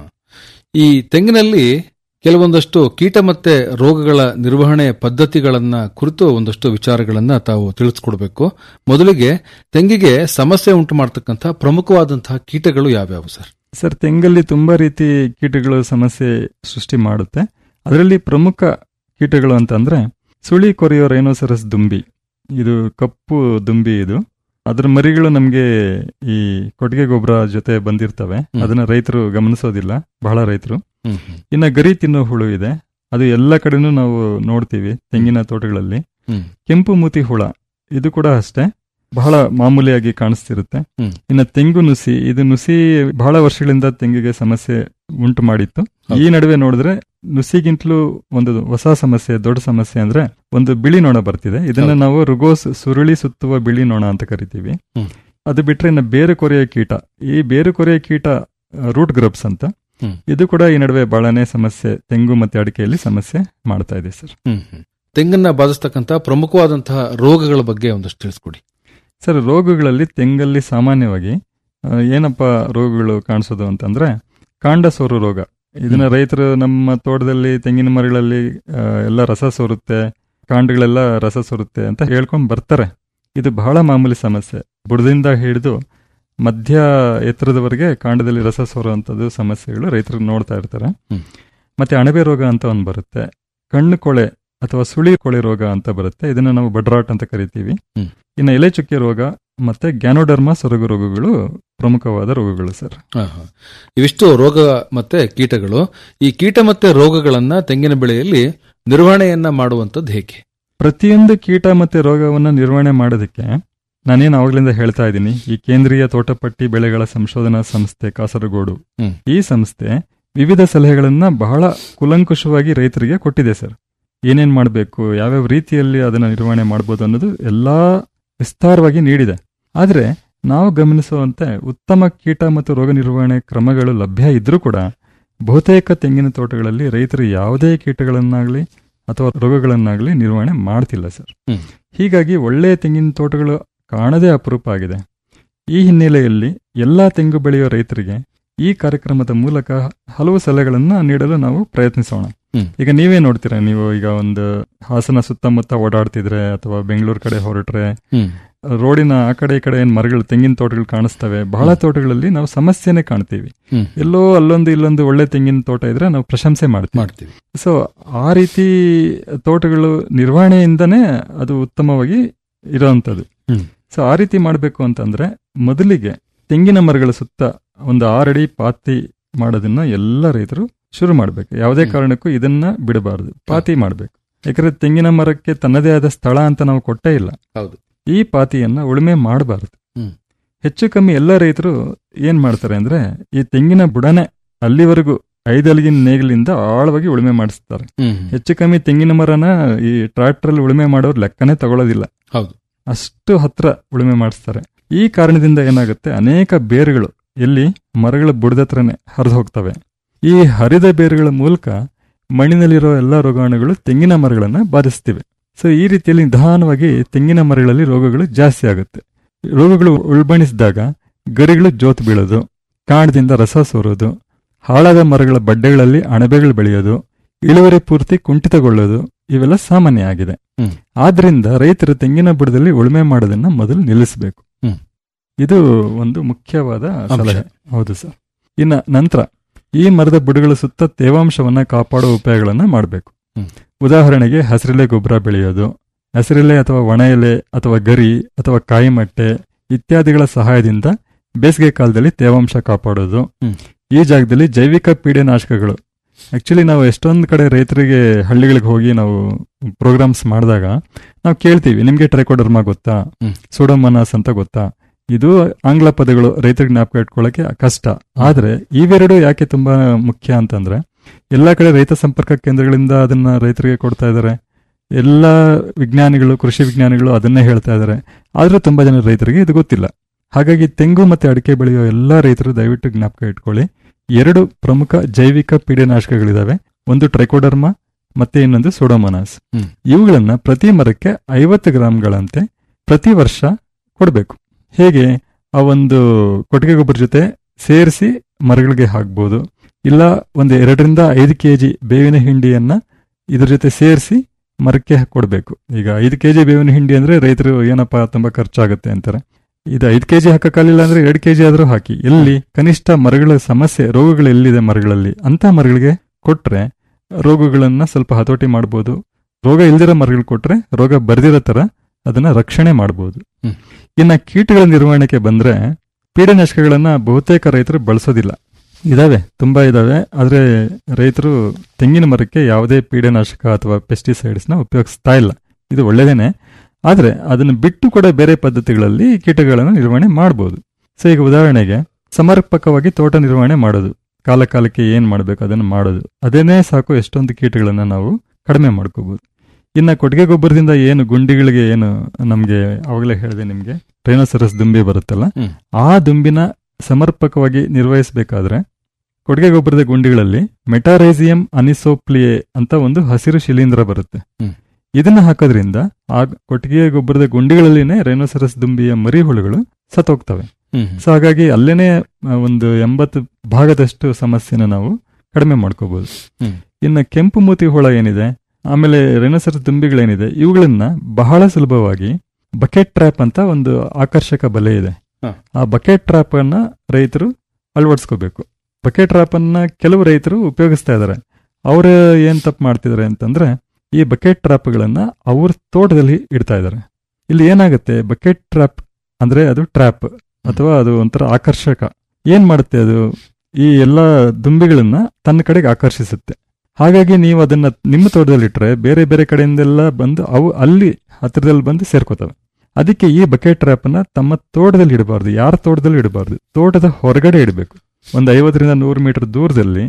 ಈ ತೆಂಗಿನಲ್ಲಿ ಕೆಲವೊಂದಷ್ಟು ಕೀಟ ಮತ್ತೆ ರೋಗಗಳ ನಿರ್ವಹಣೆ ಪದ್ಧತಿಗಳನ್ನ ಕುರಿತು ಒಂದಷ್ಟು ವಿಚಾರಗಳನ್ನ ತಾವು ತಿಳಿಸ್ಕೊಡ್ಬೇಕು ಮೊದಲಿಗೆ ತೆಂಗಿಗೆ ಸಮಸ್ಯೆ ಉಂಟು ಮಾಡತಕ್ಕಂತಹ ಪ್ರಮುಖವಾದಂತಹ ಕೀಟಗಳು ಯಾವ್ಯಾವು ಸರ್ ಸರ್ ತೆಂಗಲ್ಲಿ ತುಂಬಾ ರೀತಿ ಕೀಟಗಳು ಸಮಸ್ಯೆ ಸೃಷ್ಟಿ ಮಾಡುತ್ತೆ ಅದರಲ್ಲಿ ಪ್ರಮುಖ ಕೀಟಗಳು ಅಂತಂದ್ರೆ ಸುಳಿ ಕೊರೆಯೋ ರೈನೋಸರಸ್ ದುಂಬಿ ಇದು ಕಪ್ಪು ದುಂಬಿ ಇದು ಅದರ ಮರಿಗಳು ನಮಗೆ ಈ ಕೊಟ್ಟಿಗೆ ಗೊಬ್ಬರ ಜೊತೆ ಬಂದಿರ್ತವೆ ಹ್ಮ್. ಅದನ್ನ ರೈತರು ಗಮನಿಸೋದಿಲ್ಲ ಬಹಳ ರೈತರು ಹ್ಮ್, ಹ್ಮ್, ಇನ್ನ ಗರಿ ತಿನ್ನೋ ಹುಳು ಇದೆ ಅದು ಎಲ್ಲ ಕಡೆನೂ ನಾವು ನೋಡ್ತೀವಿ ತೆಂಗಿನ ತೋಟಗಳಲ್ಲಿ ಹ್ಮ್. ಕೆಂಪು ಮೂತಿ ಹುಳ ಇದು ಕೂಡ ಅಷ್ಟೇ ಬಹಳ ಮಾಮೂಲಿಯಾಗಿ ಕಾಣಿಸ್ತಿರುತ್ತೆ ಹ್ಮ್. ಇನ್ನು ತೆಂಗು ನುಸಿ ಇದು ನುಸಿ ಬಹಳ ವರ್ಷಗಳಿಂದ ತೆಂಗಿಗೆ ಸಮಸ್ಯೆ ಉಂಟು ಮಾಡಿತ್ತು ಹೌದು. ಈ ನಡುವೆ ನೋಡಿದ್ರೆ ನುಸಿಗಿಂತಲೂ ಒಂದು ಹೊಸ ಸಮಸ್ಯೆ ದೊಡ್ಡ ಸಮಸ್ಯೆ ಅಂದ್ರೆ ಒಂದು ಬಿಳಿ ನೊಣ ಬರ್ತಿದೆ ಇದನ್ನ ಹೌದು. ನಾವು ರುಗೋಸ್ ಸುರುಳಿ ಸುತ್ತುವ ಬಿಳಿ ನೊಣ ಅಂತ ಕರಿತೀವಿ ಹ್ಮ್. ಅದು ಬಿಟ್ರೆ ಇನ್ನು ಬೇರು ಕೊರೆಯ ಕೀಟ ಈ ಬೇರು ಕೊರೆಯ ಕೀಟ ರೂಟ್ ಗ್ರಬ್ಸ್ ಅಂತ ಹ್ಮ್. ಇದು ಕೂಡ ಈ ನಡುವೆ ಬಹಳನೇ ಸಮಸ್ಯೆ ತೆಂಗು ಮತ್ತೆ ಅಡಿಕೆಯಲ್ಲಿ ಸಮಸ್ಯೆ ಮಾಡ್ತಾ ಇದೆ ಸರ್ ಹ್ಮ್, ಹ್ಮ್. ತೆಂಗನ್ನ ಬಾಧಿಸ್ತಕ್ಕಂತಹ ಪ್ರಮುಖವಾದಂತಹ ರೋಗಗಳ ಬಗ್ಗೆ ಒಂದಷ್ಟು ತಿಳಿಸ್ಕೊಡಿ ಸರ್ ರೋಗಗಳಲ್ಲಿ ತೆಂಗಲ್ಲಿ ಸಾಮಾನ್ಯವಾಗಿ ಆ, ಏನಪ್ಪ ರೋಗಗಳು ಕಾಣಿಸೋದು ಅಂತಂದ್ರೆ ಕಾಂಡ ಸೋರು ರೋಗ ಇದನ್ನ ರೈತರು ನಮ್ಮ ತೋಟದಲ್ಲಿ ತೆಂಗಿನ ಮರಗಳಲ್ಲಿ ಆ, ಎಲ್ಲ ರಸ ಸೋರುತ್ತೆ ಕಾಂಡಗಳೆಲ್ಲ ರಸ ಸೋರುತ್ತೆ ಅಂತ ಹೇಳ್ಕೊಂಡ್ ಬರ್ತಾರೆ ಇದು ಬಹಳ ಮಾಮೂಲಿ ಸಮಸ್ಯೆ ಬುಡದಿಂದ ಹಿಡಿದು ಮಧ್ಯ ಎತ್ತರದವರೆಗೆ ಕಾಂಡದಲ್ಲಿ ರಸ ಸೋರುವಂಥದ್ದು ಸಮಸ್ಯೆಗಳು ರೈತರು ನೋಡ್ತಾ ಇರ್ತಾರೆ ಹ್ಮ್. ಮತ್ತೆ ಅಣಬೆ ರೋಗ ಅಂತ ಒಂದು ಬರುತ್ತೆ ಕಣ್ಣು ಕೊಳೆ ಅಥವಾ ಸುಳಿ ಕೊಳೆ ರೋಗ ಅಂತ ಬರುತ್ತೆ ಇದನ್ನ ನಾವು ಬಡ್ರಾಟ್ ಅಂತ ಕರಿತೀವಿ ಹ್ಮ್. ಇನ್ನು ಎಲೆ ಚುಕ್ಕೆ ರೋಗ ಮತ್ತೆ ಗ್ಯಾನೋಡರ್ಮ ಸೊರಗು ರೋಗಗಳು ಪ್ರಮುಖವಾದ ರೋಗಗಳು ಸರ್ ಹ, ಹ. ಇವಿಷ್ಟು ರೋಗ ಮತ್ತೆ ಕೀಟಗಳು ಈ ಕೀಟ ಮತ್ತೆ ರೋಗಗಳನ್ನ ತೆಂಗಿನ ಬೆಳೆಯಲ್ಲಿ ನಿರ್ವಹಣೆಯನ್ನ ಮಾಡುವಂತದ್ದು ಹೇಗೆ ಪ್ರತಿಯೊಂದು ಕೀಟ ಮತ್ತೆ ರೋಗವನ್ನ ನಿರ್ವಹಣೆ ಮಾಡೋದಕ್ಕೆ ನಾನೇನು ಅವಾಗ್ಲಿಂದ ಹೇಳ್ತಾ ಇದ್ದೀನಿ ಈ ಕೇಂದ್ರೀಯ ತೋಟಪಟ್ಟಿ ಬೆಳೆಗಳ ಸಂಶೋಧನಾ ಸಂಸ್ಥೆ ಕಾಸರಗೋಡು ಹ್ಮ್. ಈ ಸಂಸ್ಥೆ ವಿವಿಧ ಸಲಹೆಗಳನ್ನ ಬಹಳ ಕುಲಂಕುಷವಾಗಿ ರೈತರಿಗೆ ಕೊಟ್ಟಿದೆ ಸರ್ ಏನೇನ್ ಮಾಡಬೇಕು ಯಾವ್ಯಾವ ರೀತಿಯಲ್ಲಿ ಅದನ್ನ ನಿರ್ವಹಣೆ ಮಾಡ್ಬೋದು ಅನ್ನೋದು ಎಲ್ಲಾ ವಿಸ್ತಾರವಾಗಿ ನೀಡಿದೆ ಆದರೆ ನಾವು ಗಮನಿಸುವಂತೆ ಉತ್ತಮ ಕೀಟ ಮತ್ತು ರೋಗ ನಿರ್ವಹಣೆ ಕ್ರಮಗಳು ಲಭ್ಯ ಇದ್ರೂ ಕೂಡ ಬಹುತೇಕ ತೆಂಗಿನ ತೋಟಗಳಲ್ಲಿ ರೈತರು ಯಾವುದೇ ಕೀಟಗಳನ್ನಾಗಲಿ ಅಥವಾ ರೋಗಗಳನ್ನಾಗಲಿ ನಿರ್ವಹಣೆ ಮಾಡ್ತಿಲ್ಲ ಸರ್ ಹ್ಮ್. ಹೀಗಾಗಿ ಒಳ್ಳೆಯ ತೆಂಗಿನ ತೋಟಗಳು ಕಾಣದೇ ಅಪರೂಪ ಆಗಿದೆ ಈ ಹಿನ್ನೆಲೆಯಲ್ಲಿ ಎಲ್ಲಾ ತೆಂಗು ಬೆಳೆಯುವ ರೈತರಿಗೆ ಈ ಕಾರ್ಯಕ್ರಮದ ಮೂಲಕ ಹಲವು ಸಲಹೆಗಳನ್ನ ನೀಡಲು ನಾವು ಪ್ರಯತ್ನಿಸೋಣ ಹ್ಮ್. ಈಗ ನೀವೇ ನೋಡ್ತೀರಾ ನೀವು ಈಗ ಒಂದು ಹಾಸನ ಸುತ್ತಮುತ್ತ ಓಡಾಡ್ತಿದ್ರೆ ಅಥವಾ ಬೆಂಗಳೂರು ಕಡೆ ಹೊರಟ್ರೆ ಹ್ಮ್ ರೋಡಿನ ಆ ಕಡೆ ಈ ಕಡೆ ಏನ್ ಮರಗಳು ತೆಂಗಿನ ತೋಟಗಳು ಕಾಣಿಸ್ತವೆ ಬಹಳ ತೋಟಗಳಲ್ಲಿ ನಾವು ಸಮಸ್ಯೆನೆ ಕಾಣ್ತೀವಿ ಹ್ಮ್. ಎಲ್ಲೋ ಅಲ್ಲೊಂದು ಇಲ್ಲೊಂದು ಒಳ್ಳೆ ತೆಂಗಿನ ತೋಟ ಇದ್ರೆ ನಾವು ಪ್ರಶಂಸೆ ಮಾಡ್ತೀವಿ ಮಾಡ್ತೀವಿ ಸೊ ಆ ರೀತಿ ತೋಟಗಳು ನಿರ್ವಹಣೆಯಿಂದನೇ ಅದು ಉತ್ತಮವಾಗಿ ಇರೋವಂಥದ್ದು ಹ್ಮ್. ಸೊ ಆ ರೀತಿ ಮಾಡಬೇಕು ಅಂತಂದ್ರೆ ಮೊದಲಿಗೆ ತೆಂಗಿನ ಮರಗಳ ಸುತ್ತ ಒಂದು ಆರಡಿ ಪಾತಿ ಮಾಡೋದನ್ನ ಎಲ್ಲ ರೈತರು ಶುರು ಮಾಡಬೇಕು ಯಾವುದೇ ಹ್ಮ್. ಕಾರಣಕ್ಕೂ ಇದನ್ನ ಬಿಡಬಾರದು ಪಾತಿ ಮಾಡಬೇಕು ಯಾಕಂದ್ರೆ ತೆಂಗಿನ ಮರಕ್ಕೆ ತನ್ನದೇ ಆದ ಸ್ಥಳ ಅಂತ ನಾವು ಕೊಟ್ಟೇ ಇಲ್ಲ ಹೌದು ಈ ಪಾತಿಯನ್ನ ಉಳುಮೆ ಮಾಡಬಾರದು ಹ್ಮ್. ಹೆಚ್ಚು ಕಮ್ಮಿ ಎಲ್ಲ ರೈತರು ಏನ್ ಮಾಡ್ತಾರೆ ಅಂದ್ರೆ ಈ ತೆಂಗಿನ ಬುಡನೆ ಅಲ್ಲಿವರೆಗೂ ಐದಲಿಗಿನ ನೇಗಿಲಿಂದ ಆಳವಾಗಿ ಉಳುಮೆ ಮಾಡಿಸ್ತಾರೆ ಹ್ಮ್ ಹೆಚ್ಚು ಕಮ್ಮಿ ತೆಂಗಿನ ಮರನ ಈ ಟ್ರಾಕ್ಟರ್ ಅಲ್ಲಿ ಉಳುಮೆ ಮಾಡೋರು ಲೆಕ್ಕನೇ ತಗೊಳ್ಳೋದಿಲ್ಲ ಹೌದು ಅಷ್ಟು ಹತ್ರ ಉಳುಮೆ ಮಾಡಿಸ್ತಾರೆ ಈ ಕಾರಣದಿಂದ ಏನಾಗುತ್ತೆ ಅನೇಕ ಬೇರುಗಳು ಎಲ್ಲಿ ಮರಗಳ ಬುಡದತ್ರನೇ ಹರಿದು ಹೋಗ್ತವೆ ಈ ಹರಿದ ಬೇರುಗಳ ಮೂಲಕ ಮಣ್ಣಿನಲ್ಲಿರೋ ಎಲ್ಲ ರೋಗಾಣುಗಳು ತೆಂಗಿನ ಮರಗಳನ್ನ ಬಾಧಿಸ್ತಿವೆ ಸೊ ಈ ರೀತಿಯಲ್ಲಿ ನಿಧಾನವಾಗಿ ತೆಂಗಿನ ಮರಗಳಲ್ಲಿ ರೋಗಗಳು ಜಾಸ್ತಿ ಆಗುತ್ತೆ ರೋಗಗಳು ಉಳ್ಬಣಿಸಿದಾಗ ಗರಿಗಳು ಜೋತ್ ಬೀಳೋದು ಕಾಂಡದಿಂದ ರಸ ಸೋರೋದು ಹಾಳಾದ ಮರಗಳ ಬಡ್ಡೆಗಳಲ್ಲಿ ಅಣಬೆಗಳು ಬೆಳೆಯೋದು ಇಳುವರಿ ಪೂರ್ತಿ ಕುಂಠಿತಗೊಳ್ಳೋದು ಇವೆಲ್ಲ ಸಾಮಾನ್ಯ ಆಗಿದೆ ಹ್ಮ್. ಆದ್ರಿಂದ ರೈತರು ತೆಂಗಿನ ಬುಡದಲ್ಲಿ ಉಳುಮೆ ಮಾಡೋದನ್ನ ಮೊದಲು ನಿಲ್ಲಿಸಬೇಕು ಹ್ಮ್. ಇದು ಒಂದು ಮುಖ್ಯವಾದ ಅಂಶ. ಸಲಹೆ ಹೌದು ಸರ್ ಇನ್ನ ನಂತರ ಈ ಮರದ ಬುಡಗಳ ಸುತ್ತ ತೇವಾಂಶವನ್ನ ಕಾಪಾಡುವ ಉಪಾಯಗಳನ್ನ ಮಾಡಬೇಕು ಹ್ಮ್. ಉದಾಹರಣೆಗೆ ಹಸಿರೆಲೆ ಗೊಬ್ಬರ ಬೆಳೆಯೋದು ಹಸಿರೆಲೆ ಅಥವಾ ಒಣ ಎಲೆ ಅಥವಾ ಗರಿ ಅಥವಾ ಕಾಯಿ ಮಟ್ಟೆ ಇತ್ಯಾದಿಗಳ ಸಹಾಯದಿಂದ ಬೇಸಿಗೆ ಕಾಲದಲ್ಲಿ ತೇವಾಂಶ ಕಾಪಾಡೋದು ಹ್ಮ್. ಈ ಜಾಗದಲ್ಲಿ ಜೈವಿಕ ಪೀಡೆನಾಶಕಗಳು ಆಕ್ಚುಲಿ ನಾವು ಎಷ್ಟೊಂದು ಕಡೆ ರೈತರಿಗೆ ಹಳ್ಳಿಗಳಿಗೆ ಹೋಗಿ ನಾವು ಪ್ರೋಗ್ರಾಮ್ಸ್ ಮಾಡಿದಾಗ ನಾವು ಕೇಳ್ತೀವಿ ನಿಮ್ಗೆ ಟ್ರೈಕೋಡರ್ಮಾ ಗೊತ್ತಾ ಹ್ಮ್. ಸೋಡೋಮನಾಸ್ ಅಂತ ಗೊತ್ತಾ ಇದು ಆಂಗ್ಲ ಪದಗಳು ರೈತರಿಗೆ ಜ್ಞಾಪಕ ಇಟ್ಕೊಳ್ಳೋಕೆ ಕಷ್ಟ ಆದ್ರೆ ಇವೆರಡು ಯಾಕೆ ತುಂಬಾ ಮುಖ್ಯ ಅಂತಂದ್ರೆ ಎಲ್ಲಾ ಕಡೆ ರೈತ ಸಂಪರ್ಕ ಕೇಂದ್ರಗಳಿಂದ ಅದನ್ನ ರೈತರಿಗೆ ಕೊಡ್ತಾ ಇದ್ದಾರೆ ಎಲ್ಲ ವಿಜ್ಞಾನಿಗಳು ಕೃಷಿ ವಿಜ್ಞಾನಿಗಳು ಅದನ್ನೇ ಹೇಳ್ತಾ ಇದ್ದಾರೆ ಆದ್ರೂ ತುಂಬಾ ಜನ ರೈತರಿಗೆ ಇದು ಗೊತ್ತಿಲ್ಲ ಹಾಗಾಗಿ ತೆಂಗು ಮತ್ತೆ ಅಡಿಕೆ ಬೆಳೆಯೋ ಎಲ್ಲಾ ರೈತರು ದಯವಿಟ್ಟು ಜ್ಞಾಪಕ ಇಟ್ಕೊಳ್ಳಿ ಎರಡು ಪ್ರಮುಖ ಜೈವಿಕ ಪೀಡೆನಾಶಕಗಳಿದಾವೆ ಒಂದು ಟ್ರೈಕೋಡರ್ಮಾ ಮತ್ತೆ ಇನ್ನೊಂದು ಸೋಡೋಮೋನಾಸ್ ಹ್ಮ್. ಇವುಗಳನ್ನ ಪ್ರತಿ ಮರಕ್ಕೆ ಐವತ್ತು ಗ್ರಾಂಗಳಂತೆ ಪ್ರತಿ ವರ್ಷ ಕೊಡಬೇಕು ಹೇಗೆ ಆ ಒಂದು ಕೊಟ್ಟಿಗೆ ಗೊಬ್ಬರ ಜೊತೆ ಸೇರಿಸಿ ಮರಗಳಿಗೆ ಹಾಕ್ಬೋದು ಇಲ್ಲ ಒಂದು ಎರಡರಿಂದ ಐದು ಕೆಜಿ ಬೇವಿನ ಹಿಂಡಿಯನ್ನ ಇದ್ರ ಜೊತೆ ಸೇರಿಸಿ ಮರಕ್ಕೆ ಕೊಡಬೇಕು ಈಗ ಐದು ಕೆಜಿ ಬೇವಿನ ಹಿಂಡಿ ಅಂದ್ರೆ ರೈತರು ಏನಪ್ಪಾ ತುಂಬಾ ಖರ್ಚಾಗುತ್ತೆ ಅಂತಾರೆ ಇದು ಐದು ಕೆಜಿ ಹಾಕಕ್ಕಾಗಲಿಲ್ಲ ಅಂದ್ರೆ ಎರಡು ಕೆಜಿ ಆದ್ರೂ ಹಾಕಿ ಎಲ್ಲಿ ಕನಿಷ್ಠ ಮರಗಳ ಸಮಸ್ಯೆ ರೋಗಗಳು ಎಲ್ಲಿದೆ ಮರಗಳಲ್ಲಿ ಅಂತ ಮರಗಳಿಗೆ ಕೊಟ್ರೆ ರೋಗಗಳನ್ನ ಸ್ವಲ್ಪ ಹತೋಟಿ ಮಾಡ್ಬೋದು ರೋಗ ಇಲ್ದಿರೋ ಮರಗಳು ಕೊಟ್ರೆ ರೋಗ ಬರ್ದಿರೋ ತರ ಅದನ್ನ ರಕ್ಷಣೆ ಮಾಡಬಹುದು ಹ್ಮ್. ಇನ್ನ ಕೀಟಗಳ ನಿರ್ವಹಣೆಗೆ ಬಂದ್ರೆ ಪೀಡನಾಶಕಗಳನ್ನ ಬಹುತೇಕ ರೈತರು ಬಳಸೋದಿಲ್ಲ ಇದಾವೆ ತುಂಬಾ ಇದಾವೆ ಆದ್ರೆ ರೈತರು ತೆಂಗಿನ ಮರಕ್ಕೆ ಯಾವುದೇ ಪೀಡನಾಶಕ ಅಥವಾ ಪೆಸ್ಟಿಸೈಡ್ಸ್ ನ ಉಪಯೋಗಿಸ್ತಾ ಇಲ್ಲ ಇದು ಒಳ್ಳೇದೇನೆ ಆದ್ರೆ ಅದನ್ನು ಬಿಟ್ಟು ಕೂಡ ಬೇರೆ ಪದ್ಧತಿಗಳಲ್ಲಿ ಕೀಟಗಳನ್ನು ನಿರ್ವಹಣೆ ಮಾಡಬಹುದು ಸೊ ಈಗ ಉದಾಹರಣೆಗೆ ಸಮರ್ಪಕವಾಗಿ ತೋಟ ನಿರ್ವಹಣೆ ಮಾಡೋದು ಕಾಲ ಕಾಲಕ್ಕೆ ಏನ್ ಮಾಡಬೇಕು ಅದನ್ನು ಮಾಡೋದು ಅದೇನೇ ಸಾಕು ಎಷ್ಟೊಂದು ಕೀಟಗಳನ್ನ ನಾವು ಕಡಿಮೆ ಮಾಡ್ಕೋಬಹುದು ಇನ್ನ ಕೊಟ್ಟಿಗೆ ಗೊಬ್ಬರದಿಂದ ಏನು ಗುಂಡಿಗಳಿಗೆ ಏನು ನಮ್ಗೆ ಅವಾಗಲೇ ಹೇಳಿದೆ ನಿಮ್ಗೆ ಟ್ರೈನೋಸರಸ್ ದುಂಬಿ ಬರುತ್ತಲ್ಲ ಹ್ಮ್. ಆ ದುಂಬಿನ ಸಮರ್ಪಕವಾಗಿ ನಿರ್ವಹಿಸಬೇಕಾದ್ರೆ ಕೊಟ್ಟಿಗೆ ಗೊಬ್ಬರದ ಗುಂಡಿಗಳಲ್ಲಿ ಮೆಟಾರೈಸಿಯಂ ಅನಿಸೋಪ್ಲಿಯೆ ಅಂತ ಒಂದು ಹಸಿರು ಶಿಲೀಂಧ್ರ ಬರುತ್ತೆ ಹ್ಮ್. ಇದನ್ನ ಹಾಕೋದ್ರಿಂದ ಆ ಕೊಟ್ಟಿಗೆ ಗೊಬ್ಬರದ ಗುಂಡಿಗಳಲ್ಲಿನೇ ರೈನೋಸರಸ್ ದುಂಬಿಯ ಮರಿ ಹುಳುಗಳು ಸತ್ತೋಗ್ತವೆ ಹ್ಮ್ ಸೊ ಹಾಗಾಗಿ ಅಲ್ಲೇನೆ ಆ, ಒಂದು ಎಂಬತ್ತು ಭಾಗದಷ್ಟು ಸಮಸ್ಯೆನ ನಾವು ಕಡಿಮೆ ಮಾಡ್ಕೋಬಹುದು ಹ್ಮ್. ಇನ್ನು ಕೆಂಪು ಮೂತಿ ಹುಳ ಏನಿದೆ ಆಮೇಲೆ ರೆನೋಸರ್ ದುಂಬಿಗಳೇನಿದೆ ಇವುಗಳನ್ನ ಬಹಳ ಸುಲಭವಾಗಿ ಬಕೆಟ್ ಟ್ರ್ಯಾಪ್ ಅಂತ ಒಂದು ಆಕರ್ಷಕ ಬಲೆ ಇದೆ ಹ. ಆ ಬಕೆಟ್ ಟ್ರ್ಯಾಪ್ ಅನ್ನ ರೈತರು ಅಳವಡಿಸ್ಕೋಬೇಕು ಬಕೆಟ್ ಟ್ರ್ಯಾಪ್ ಅನ್ನ ಕೆಲವು ರೈತರು ಉಪಯೋಗಿಸ್ತಾ ಇದ್ದಾರೆ ಅವ್ರು ಏನ್ ತಪ್ಪು ಮಾಡ್ತಿದ್ದಾರೆ ಅಂತಂದ್ರೆ ಈ ಬಕೆಟ್ ಟ್ರ್ಯಾಪ್ಗಳನ್ನ ಅವ್ರ ತೋಟದಲ್ಲಿ ಇಡ್ತಾ ಇದ್ದಾರೆ ಇಲ್ಲಿ ಏನಾಗುತ್ತೆ ಬಕೆಟ್ ಟ್ರ್ಯಾಪ್ ಅಂದ್ರೆ ಅದು ಟ್ರ್ಯಾಪ್ ಅಥವಾ ಅದು ಒಂಥರ ಆಕರ್ಷಕ ಏನ್ ಮಾಡುತ್ತೆ ಅದು ಈ ಎಲ್ಲ ದುಂಬಿಗಳನ್ನ ತನ್ನ ಕಡೆಗೆ ಆಕರ್ಷಿಸುತ್ತೆ ಹಾಗಾಗಿ ನೀವು ಅದನ್ನ ನಿಮ್ಮ ತೋಟದಲ್ಲಿ ಇಟ್ರೆ ಬೇರೆ ಬೇರೆ ಕಡೆಯಿಂದೆಲ್ಲ ಬಂದು ಅವು ಅಲ್ಲಿ ಹತ್ತಿರದಲ್ಲಿ ಬಂದು ಸೇರ್ಕೋತವೆ ಅದಕ್ಕೆ ಈ ಬಕೆಟ್ ಟ್ರ್ಯಾಪ್ ಅನ್ನ ತಮ್ಮ ತೋಟದಲ್ಲಿ ಇಡಬಾರ್ದು ಯಾರ ತೋಟದಲ್ಲಿ ಇಡಬಾರ್ದು ತೋಟದ ಹೊರಗಡೆ ಇಡಬೇಕು ಒಂದು ಐವತ್ತರಿಂದ ನೂರು ಮೀಟರ್ ದೂರದಲ್ಲಿ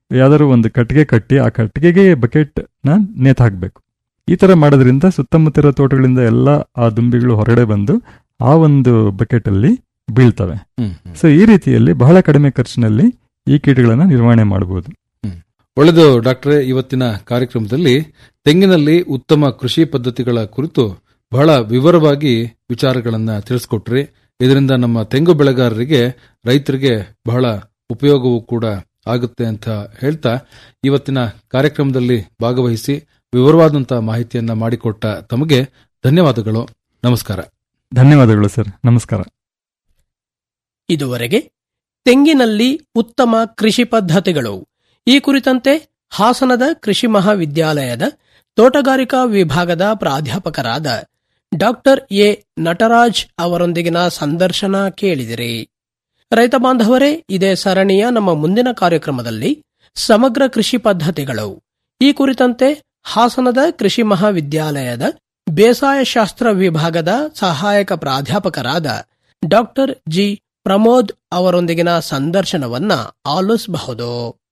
ಯಾವ್ದಾದ್ರು ಒಂದು ಕಟ್ಟಿಗೆ ಕಟ್ಟಿ ಆ ಕಟ್ಟಿಗೆಗೆ ಬಕೆಟ್ ನ ನೇತು ಹಾಕಬೇಕು ಈ ತರ ಮಾಡೋದ್ರಿಂದ ಸುತ್ತಮುತ್ತ ತೋಟಗಳಿಂದ ಎಲ್ಲ ಆ ದುಂಬಿಗಳು ಹೊರಗಡೆ ಬಂದು ಆ ಒಂದು ಬಕೆಟ್ ಅಲ್ಲಿ ಬೀಳ್ತವೆ ಹ್ಮ್, ಹ್ಮ್. ಸೊ ಈ ರೀತಿಯಲ್ಲಿ ಬಹಳ ಕಡಿಮೆ ಖರ್ಚಿನಲ್ಲಿ ಈ ಕೀಟಗಳನ್ನ ನಿರ್ವಹಣೆ ಮಾಡಬಹುದು ಒಳ್ಳೆದು ಡಾಕ್ಟ್ರೆ ಇವತ್ತಿನ ಕಾರ್ಯಕ್ರಮದಲ್ಲಿ ತೆಂಗಿನಲ್ಲಿ ಉತ್ತಮ ಕೃಷಿ ಪದ್ಧತಿಗಳ ಕುರಿತು ಬಹಳ ವಿವರವಾಗಿ ವಿಚಾರಗಳನ್ನ ತಿಳಿಸ್ಕೊಟ್ರಿ ಇದರಿಂದ ನಮ್ಮ ತೆಂಗು ಬೆಳೆಗಾರರಿಗೆ ರೈತರಿಗೆ ಬಹಳ ಉಪಯೋಗವೂ ಕೂಡ ಆಗುತ್ತೆ ಅಂತ ಹೇಳ್ತಾ ಇವತ್ತಿನ ಕಾರ್ಯಕ್ರಮದಲ್ಲಿ ಭಾಗವಹಿಸಿ ವಿವರವಾದಂತಹ ಮಾಹಿತಿಯನ್ನ ಮಾಡಿಕೊಟ್ಟ ತಮಗೆ ಧನ್ಯವಾದಗಳು ನಮಸ್ಕಾರ ಧನ್ಯವಾದಗಳು ಸರ್ ನಮಸ್ಕಾರ ಇದುವರೆಗೆ ತೆಂಗಿನಲ್ಲಿ ಉತ್ತಮ ಕೃಷಿ ಪದ್ಧತಿಗಳು ಈ ಕುರಿತಂತೆ ಹಾಸನದ ಕೃಷಿ ಮಹಾವಿದ್ಯಾಲಯದ ತೋಟಗಾರಿಕಾ ವಿಭಾಗದ ಪ್ರಾಧ್ಯಾಪಕರಾದ ಡಾಕ್ಟರ್ ಎ ನಟರಾಜ್ ಅವರೊಂದಿಗಿನ ಸಂದರ್ಶನ ಕೇಳಿದಿರಿ ರೈತ ಬಾಂಧವರೇ ಇದೇ ಸರಣಿಯ ನಮ್ಮ ಮುಂದಿನ ಕಾರ್ಯಕ್ರಮದಲ್ಲಿ ಸಮಗ್ರ ಕೃಷಿ ಪದ್ಧತಿಗಳು ಈ ಕುರಿತಂತೆ ಹಾಸನದ ಕೃಷಿ ಮಹಾವಿದ್ಯಾಲಯದ ಬೇಸಾಯ ಶಾಸ್ತ್ರ ವಿಭಾಗದ ಸಹಾಯಕ ಪ್ರಾಧ್ಯಾಪಕರಾದ ಡಾಕ್ಟರ್ ಜಿ ಪ್ರಮೋದ್ ಅವರೊಂದಿಗಿನ ಸಂದರ್ಶನವನ್ನ ಆಲಿಸಬಹುದು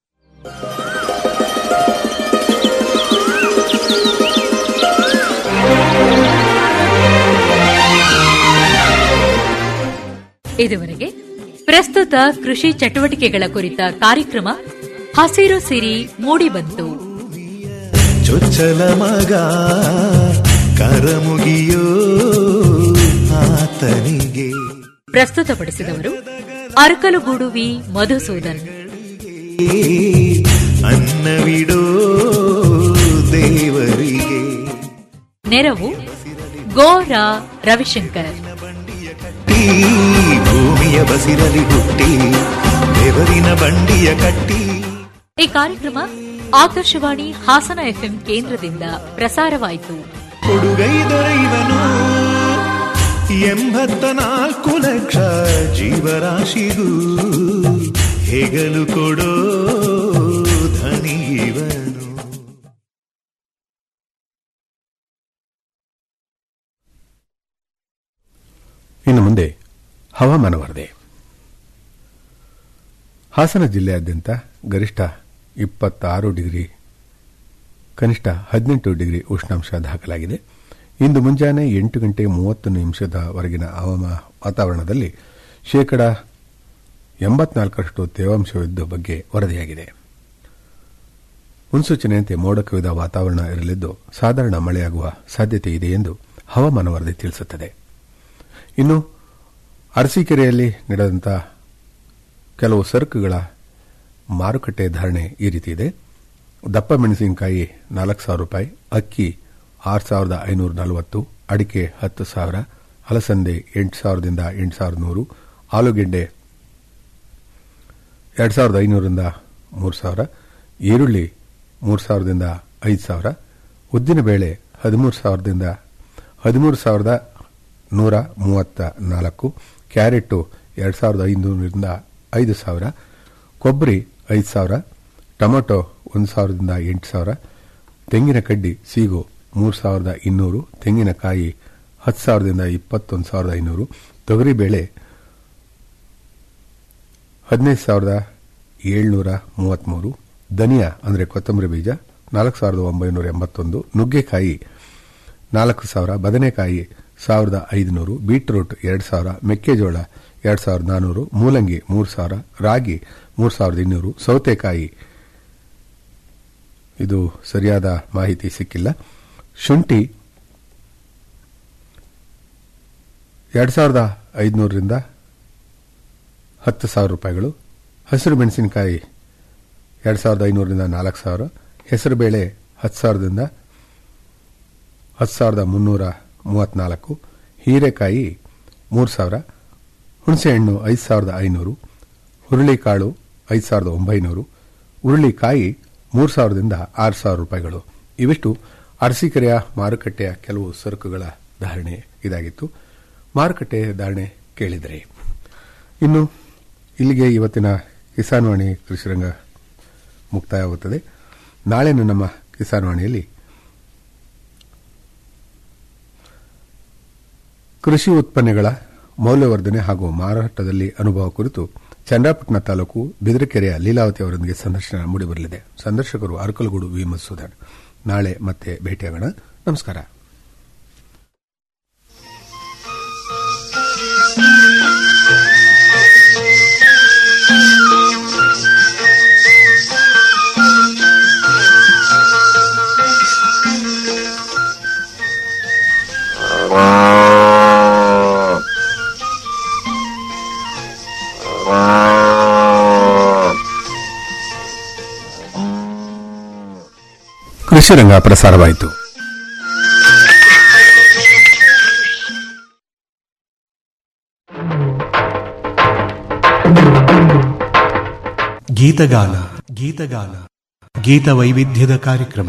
ಇದುವರೆಗೆ ಪ್ರಸ್ತುತ ಕೃಷಿ ಚಟುವಟಿಕೆಗಳ ಕುರಿತ ಕಾರ್ಯಕ್ರಮ ಹಸಿರು ಸಿರಿ ಮೂಡಿಬಂತು ಚೊಚ್ಚಲ ಮಗ ಕರಮುಗಿಯೋ ಆತನಿಗೆ ಪ್ರಸ್ತುತಪಡಿಸಿದವರು ಅರಕಲುಗೂಡುವಿ ಮಧುಸೂದನ್ ಅನ್ನವಿಡೋ ದೇವರಿಗೆ ನೆರವು ಗೋರಾ ರವಿಶಂಕರ್ ಈ ಭೂಮಿಯ ಬಸಿರಲಿ ಹುಟ್ಟಿ ಬೆವರಿನ ಬಂಡಿಯ ಕಟ್ಟಿ ಈ ಕಾರ್ಯಕ್ರಮ ಆಕಾಶವಾಣಿ ಹಾಸನ ಎಫ್ಎಂ ಕೇಂದ್ರದಿಂದ ಪ್ರಸಾರವಾಯಿತು ಕೊಡುಗೈ ದೊರೆಯುವನು ಎಂಬತ್ತ ನಾಲ್ಕು ಲಕ್ಷ ಜೀವರಾಶಿಗೂ ಹೆಗಲು ಕೊಡೋ ಧನಿಯವನು ಇನ್ನು ಮುಂದೆ ಹವಾಮಾನ ವರದಿ ಹಾಸನ ಜಿಲ್ಲೆಯಾದ್ಯಂತ ಗರಿಷ್ಠ ಇಪ್ಪತ್ತಾರು ಡಿಗ್ರಿ ಕನಿಷ್ಠ ಹದಿನೆಂಟು ಡಿಗ್ರಿ ಉಷ್ಣಾಂಶ ದಾಖಲಾಗಿದೆ ಇಂದು ಮುಂಜಾನೆ ಎಂಟು ಗಂಟೆ ಮೂವತ್ತು ನಿಮಿಷದವರೆಗಿನ ಹವಾಮ ವಾತಾವರಣದಲ್ಲಿ ಶೇಕಡ ಎಂಬತ್ನಾಲ್ಕರಷ್ಟು ತೇವಾಂಶವಿದ್ದ ಬಗ್ಗೆ ವರದಿಯಾಗಿದೆ ಮುನ್ಸೂಚನೆಯಂತೆ ಮೋಡ ಕವಿದ ವಾತಾವರಣ ಇರಲಿದ್ದು ಸಾಧಾರಣ ಮಳೆಯಾಗುವ ಸಾಧ್ಯತೆ ಇದೆ ಎಂದು ಹವಾಮಾನ ವರದಿ ತಿಳಿಸುತ್ತದೆ ಇನ್ನು ಅರಸೀಕೆರೆಯಲ್ಲಿ ನಡೆದಂಥ ಕೆಲವು ಸರಕುಗಳ ಮಾರುಕಟ್ಟೆ ಧಾರಣೆ ಈ ರೀತಿ ಇದೆ ದಪ್ಪ ಮೆಣಸಿನಕಾಯಿ ನಾಲ್ಕು ಸಾವಿರ ರೂಪಾಯಿ ಅಕ್ಕಿ ಆರು ಸಾವಿರದ ಐನೂರ ನಲವತ್ತು ಅಡಿಕೆ ಹತ್ತು ಸಾವಿರ ಅಲಸಂದೆ ಎಂಟು ಸಾವಿರದಿಂದ ಎಂಟು ಸಾವಿರದ ನೂರು ಆಲೂಗೆಡ್ಡೆ ಎರಡು ಸಾವಿರದ ಐನೂರಿಂದ ಮೂರು ಸಾವಿರ ಈರುಳ್ಳಿ ಮೂರು ಸಾವಿರದಿಂದ ಐದು ಸಾವಿರ ಉದ್ದಿನಬೇಳೆ ಹದಿಮೂರು ಸಾವಿರದಿಂದ ಹದಿಮೂರು ಸಾವಿರದ ನೂರ ಮೂವತ್ತ ನಾಲ್ಕು ಕ್ಯಾರೆಟ್ಟು ಎರಡು ಸಾವಿರದ ಐನೂರರಿಂದ ಐದು ಸಾವಿರ ಕೊಬ್ಬರಿ ಐದು ಸಾವಿರ ಟೊಮೊಟೊ ಒಂದು ಸಾವಿರದಿಂದ ಎಂಟು ಸಾವಿರ ತೆಂಗಿನ ಕಡ್ಡಿ ಸೀಗು ಮೂರು ಸಾವಿರದ ಇನ್ನೂರು ತೆಂಗಿನಕಾಯಿ ಹತ್ತು ಸಾವಿರದಿಂದ ಇಪ್ಪತ್ತೊಂದು ಸಾವಿರದ ಐನೂರು ತೊಗರಿಬೇಳೆ ಹದಿನೈದು ಸಾವಿರದ ಏಳ್ನೂರ ಮೂವತ್ತ್ಮೂರು ಧನಿಯಾ ಅಂದರೆ ಕೊತ್ತಂಬರಿ ಬೀಜ ನಾಲ್ಕು ಸಾವಿರದ ಒಂಬೈನೂರ ಎಂಬತ್ತೊಂದು ನುಗ್ಗೆಕಾಯಿ ನಾಲ್ಕು ಸಾವಿರ ಬದನೆಕಾಯಿ ಸಾವಿರದ ಐದುನೂರು ಬೀಟ್ರೂಟ್ ಎರಡು ಸಾವಿರ ಮೆಕ್ಕೆಜೋಳ ಎರಡು ಸಾವಿರದ ನಾನ್ನೂರು ಮೂಲಂಗಿ ಮೂರು ಸಾವಿರ ರಾಗಿ ಮೂರು ಸಾವಿರದ ಇನ್ನೂರು ಸೌತೆಕಾಯಿ ಇದು ಸರಿಯಾದ ಮಾಹಿತಿ ಸಿಕ್ಕಿಲ್ಲ ಶುಂಠಿ ಎರಡು ಸಾವಿರದ ಐದುನೂರರಿಂದ ಹತ್ತು ಸಾವಿರ ರೂಪಾಯಿಗಳು ಹಸಿರು ಮೆಣಸಿನಕಾಯಿ ಎರಡು ಸಾವಿರದ ಐನೂರರಿಂದ ನಾಲ್ಕು ಸಾವಿರ ಹೆಸರುಬೇಳೆ ಹತ್ತು ಸಾವಿರದಿಂದ ಹತ್ತು ಸಾವಿರದ ಮುನ್ನೂರ ಮೂವತ್ತ್ನಾಲ್ಕು ಹೀರೆಕಾಯಿ ಮೂರು ಸಾವಿರ ಹುಣಸೆಹಣ್ಣು ಐದು ಸಾವಿರದ ಐನೂರು ಹುರುಳಿಕಾಳು ಐದು ಸಾವಿರದ ಒಂಬೈನೂರು ಹುರುಳಿಕಾಯಿ ಮೂರು ಸಾವಿರದಿಂದ ಆರು ಸಾವಿರ ರೂಪಾಯಿಗಳು ಇವಿಷ್ಟು ಅರಸೀಕೆರೆಯ ಮಾರುಕಟ್ಟೆಯ ಕೆಲವು ಸರಕುಗಳ ಧಾರಣೆ ಇದಾಗಿತ್ತು ಮಾರುಕಟ್ಟೆ ಧಾರಣೆ ಕೇಳಿದರೆ ಇನ್ನು ಇಲ್ಲಿಗೆ ಇವತ್ತಿನ ಕಿಸಾನ್ವಾಣಿ ಕೃಷಿರಂಗ ಮುಕ್ತಾಯವಾಗುತ್ತದೆ ನಾಳೆನ ನಮ್ಮ ಕಿಸಾನ್ವಾಣಿಯಲ್ಲಿ ಕೃಷಿ ಉತ್ಪನ್ನಗಳ ಮೌಲ್ಯವರ್ಧನೆ ಹಾಗೂ ಮಾರಾಟದಲ್ಲಿ ಅನುಭವ ಕುರಿತು ಚಂದ್ರಾಪಟ್ಟಣ ತಾಲೂಕು ಬಿದಿರಕೆರೆಯ ಲೀಲಾವತಿ ಅವರೊಂದಿಗೆ ಸಂದರ್ಶನ ಮೂಡಿಬರಲಿದೆ ಸಂದರ್ಶಕರು ಅರಕಲಗೂಡು ವಿ ಮಧುಸೂದನ್ ನಾಳೆ ಮತ್ತೆ ಭೇಟಿಯಾಗೋಣ ನಮಸ್ಕಾರ ಕೃಷಿ ರಂಗ ಪ್ರಸಾರವಾಯಿತು ಗೀತಗಾನ ಗೀತಗಾನ ಗೀತ ವೈವಿಧ್ಯದ ಕಾರ್ಯಕ್ರಮ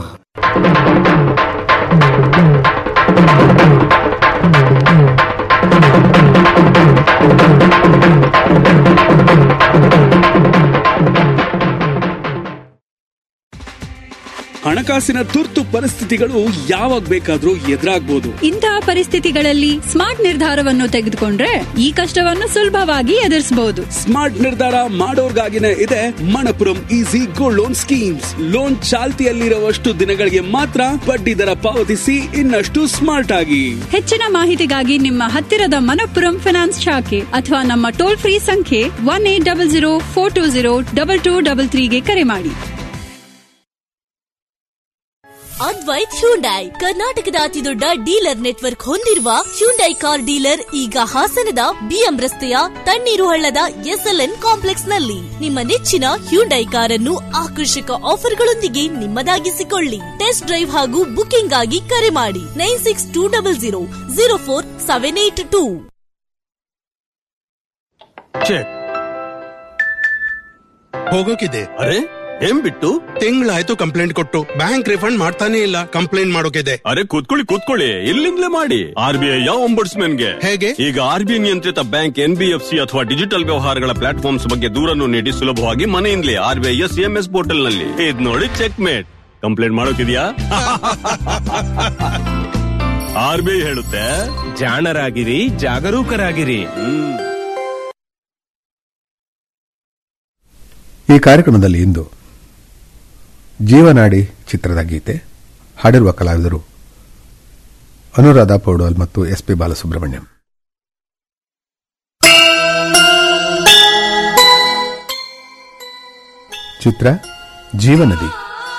ಹಣಕಾಸಿನ ತುರ್ತು ಪರಿಸ್ಥಿತಿಗಳು ಯಾವಾಗ ಬೇಕಾದ್ರೂ ಎದುರಾಗ್ಬೋದು ಇಂತಹ ಪರಿಸ್ಥಿತಿಗಳಲ್ಲಿ ಸ್ಮಾರ್ಟ್ ನಿರ್ಧಾರವನ್ನು ತೆಗೆದುಕೊಂಡ್ರೆ ಈ ಕಷ್ಟವನ್ನು ಸುಲಭವಾಗಿ ಎದುರಿಸಬಹುದು ಸ್ಮಾರ್ಟ್ ನಿರ್ಧಾರ ಮಾಡೋರ್ಗಾಗಿನೇ ಇದೆ Manappuram easy gold loan schemes loan ಚಾಲ್ತಿಯಲ್ಲಿರುವಷ್ಟು ದಿನಗಳಿಗೆ ಮಾತ್ರ ಬಡ್ಡಿ ದರ ಪಾವತಿಸಿ ಇನ್ನಷ್ಟು ಸ್ಮಾರ್ಟ್ ಆಗಿ ಹೆಚ್ಚಿನ ಮಾಹಿತಿಗಾಗಿ ನಿಮ್ಮ ಹತ್ತಿರದ ಮನಪ್ಪುರಂ ಫಿನಾನ್ಸ್ ಶಾಖೆ ಅಥವಾ ನಮ್ಮ ಟೋಲ್ ಫ್ರೀ ಸಂಖ್ಯೆ one eight double zero four two zero double two double ತ್ರೀಗೆ ಕರೆ ಮಾಡಿ ಅದ್ವೈತ್ ಹ್ಯುಂಡೈ ಕರ್ನಾಟಕದ ಅತಿದೊಡ್ಡ ಡೀಲರ್ ನೆಟ್ವರ್ಕ್ ಹೊಂದಿರುವ ಹ್ಯುಂಡೈ ಕಾರ್ ಡೀಲರ್ ಈಗ ಹಾಸನದ ಬಿಎಂ ರಸ್ತೆಯ ತಣ್ಣೀರು ಹಳ್ಳದ ಎಸ್ಎಲ್ಎನ್ ಕಾಂಪ್ಲೆಕ್ಸ್ ನಲ್ಲಿ ನಿಮ್ಮ ನೆಚ್ಚಿನ ಹ್ಯುಂಡೈ ಕಾರನ್ನು ಆಕರ್ಷಕ ಆಫರ್ಗಳೊಂದಿಗೆ ನಿಮ್ಮದಾಗಿಸಿಕೊಳ್ಳಿ ಟೆಸ್ಟ್ ಡ್ರೈವ್ ಹಾಗೂ ಬುಕಿಂಗ್ ಆಗಿ ಕರೆ ಮಾಡಿ nine six two double zero zero four seven eight two ಹೋಗೋಕಿದೆ ಅರೆ ಏನ್ ಬಿಟ್ಟು ತಿಂಗಳಾಯ್ತು ಕಂಪ್ಲೇಂಟ್ ಕೊಟ್ಟು ಬ್ಯಾಂಕ್ ರಿಫಂಡ್ ಮಾಡ್ತಾನೆ ಇಲ್ಲ ಕಂಪ್ಲೇಂಟ್ ಮಾಡೋಕಿದೆ ಅರೆ ಕೂತ್ಕೊಳ್ಳಿ ಕೂತ್ಕೊಳ್ಳಿ ಇಲ್ಲಿಂದಲೇ ಮಾಡಿ ಆರ್ ಬಿ ಐ ಗೆ ಹೇಗೆ ಈಗ ಆರ್ ಬಿ ಐ ನಿಯಂತ್ರಿತ bank N B F C ಅಥವಾ ಡಿಜಿಟಲ್ ವ್ಯವಹಾರಗಳ ಪ್ಲಾಟ್ಫಾರ್ಮ್ಸ್ ಬಗ್ಗೆ ದೂರನ್ನು ನೀಡಿ ಸುಲಭವಾಗಿ ಮನೆಯಿಂದಲೇ R B I S M S portal ನಲ್ಲಿ ಇದ್ ನೋಡಿ ಚೆಕ್ ಮೇಟ್ ಕಂಪ್ಲೇಂಟ್ ಮಾಡೋಕಿದ್ಯಾ ಆರ್ ಬಿ ಐ ಹೇಳುತ್ತೆ ಜಾಣರಾಗಿರಿ ಜಾಗರೂಕರಾಗಿರಿ ಈ ಕಾರ್ಯಕ್ರಮದಲ್ಲಿ ಇಂದು ಜೀವನಾಡಿ ಚಿತ್ರದ ಗೀತೆ ಹಾಡಿರುವ ಕಲಾವಿದರು ಅನುರಾಧ ಪೌಡೋಲ್ ಮತ್ತು ಎಸ್ ಪಿ ಬಾಲಸುಬ್ರಹ್ಮಣ್ಯಂ ಚಿತ್ರ ಜೀವನದಿ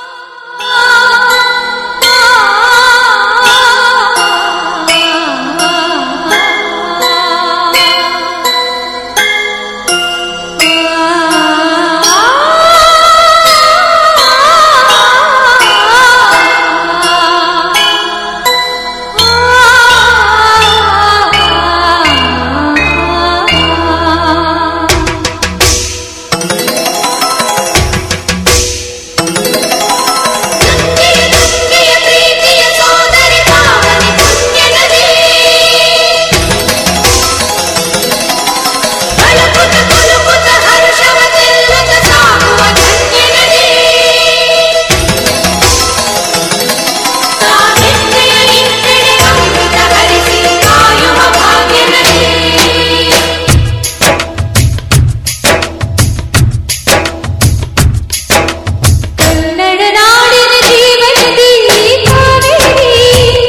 ಕನ್ನಡ ನಾಡಿನ ಜೀವನದಿ ಕಾವೇರಿ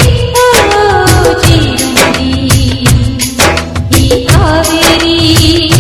ಓ ಜೀವನದಿ ಈ ಕಾವೇರಿ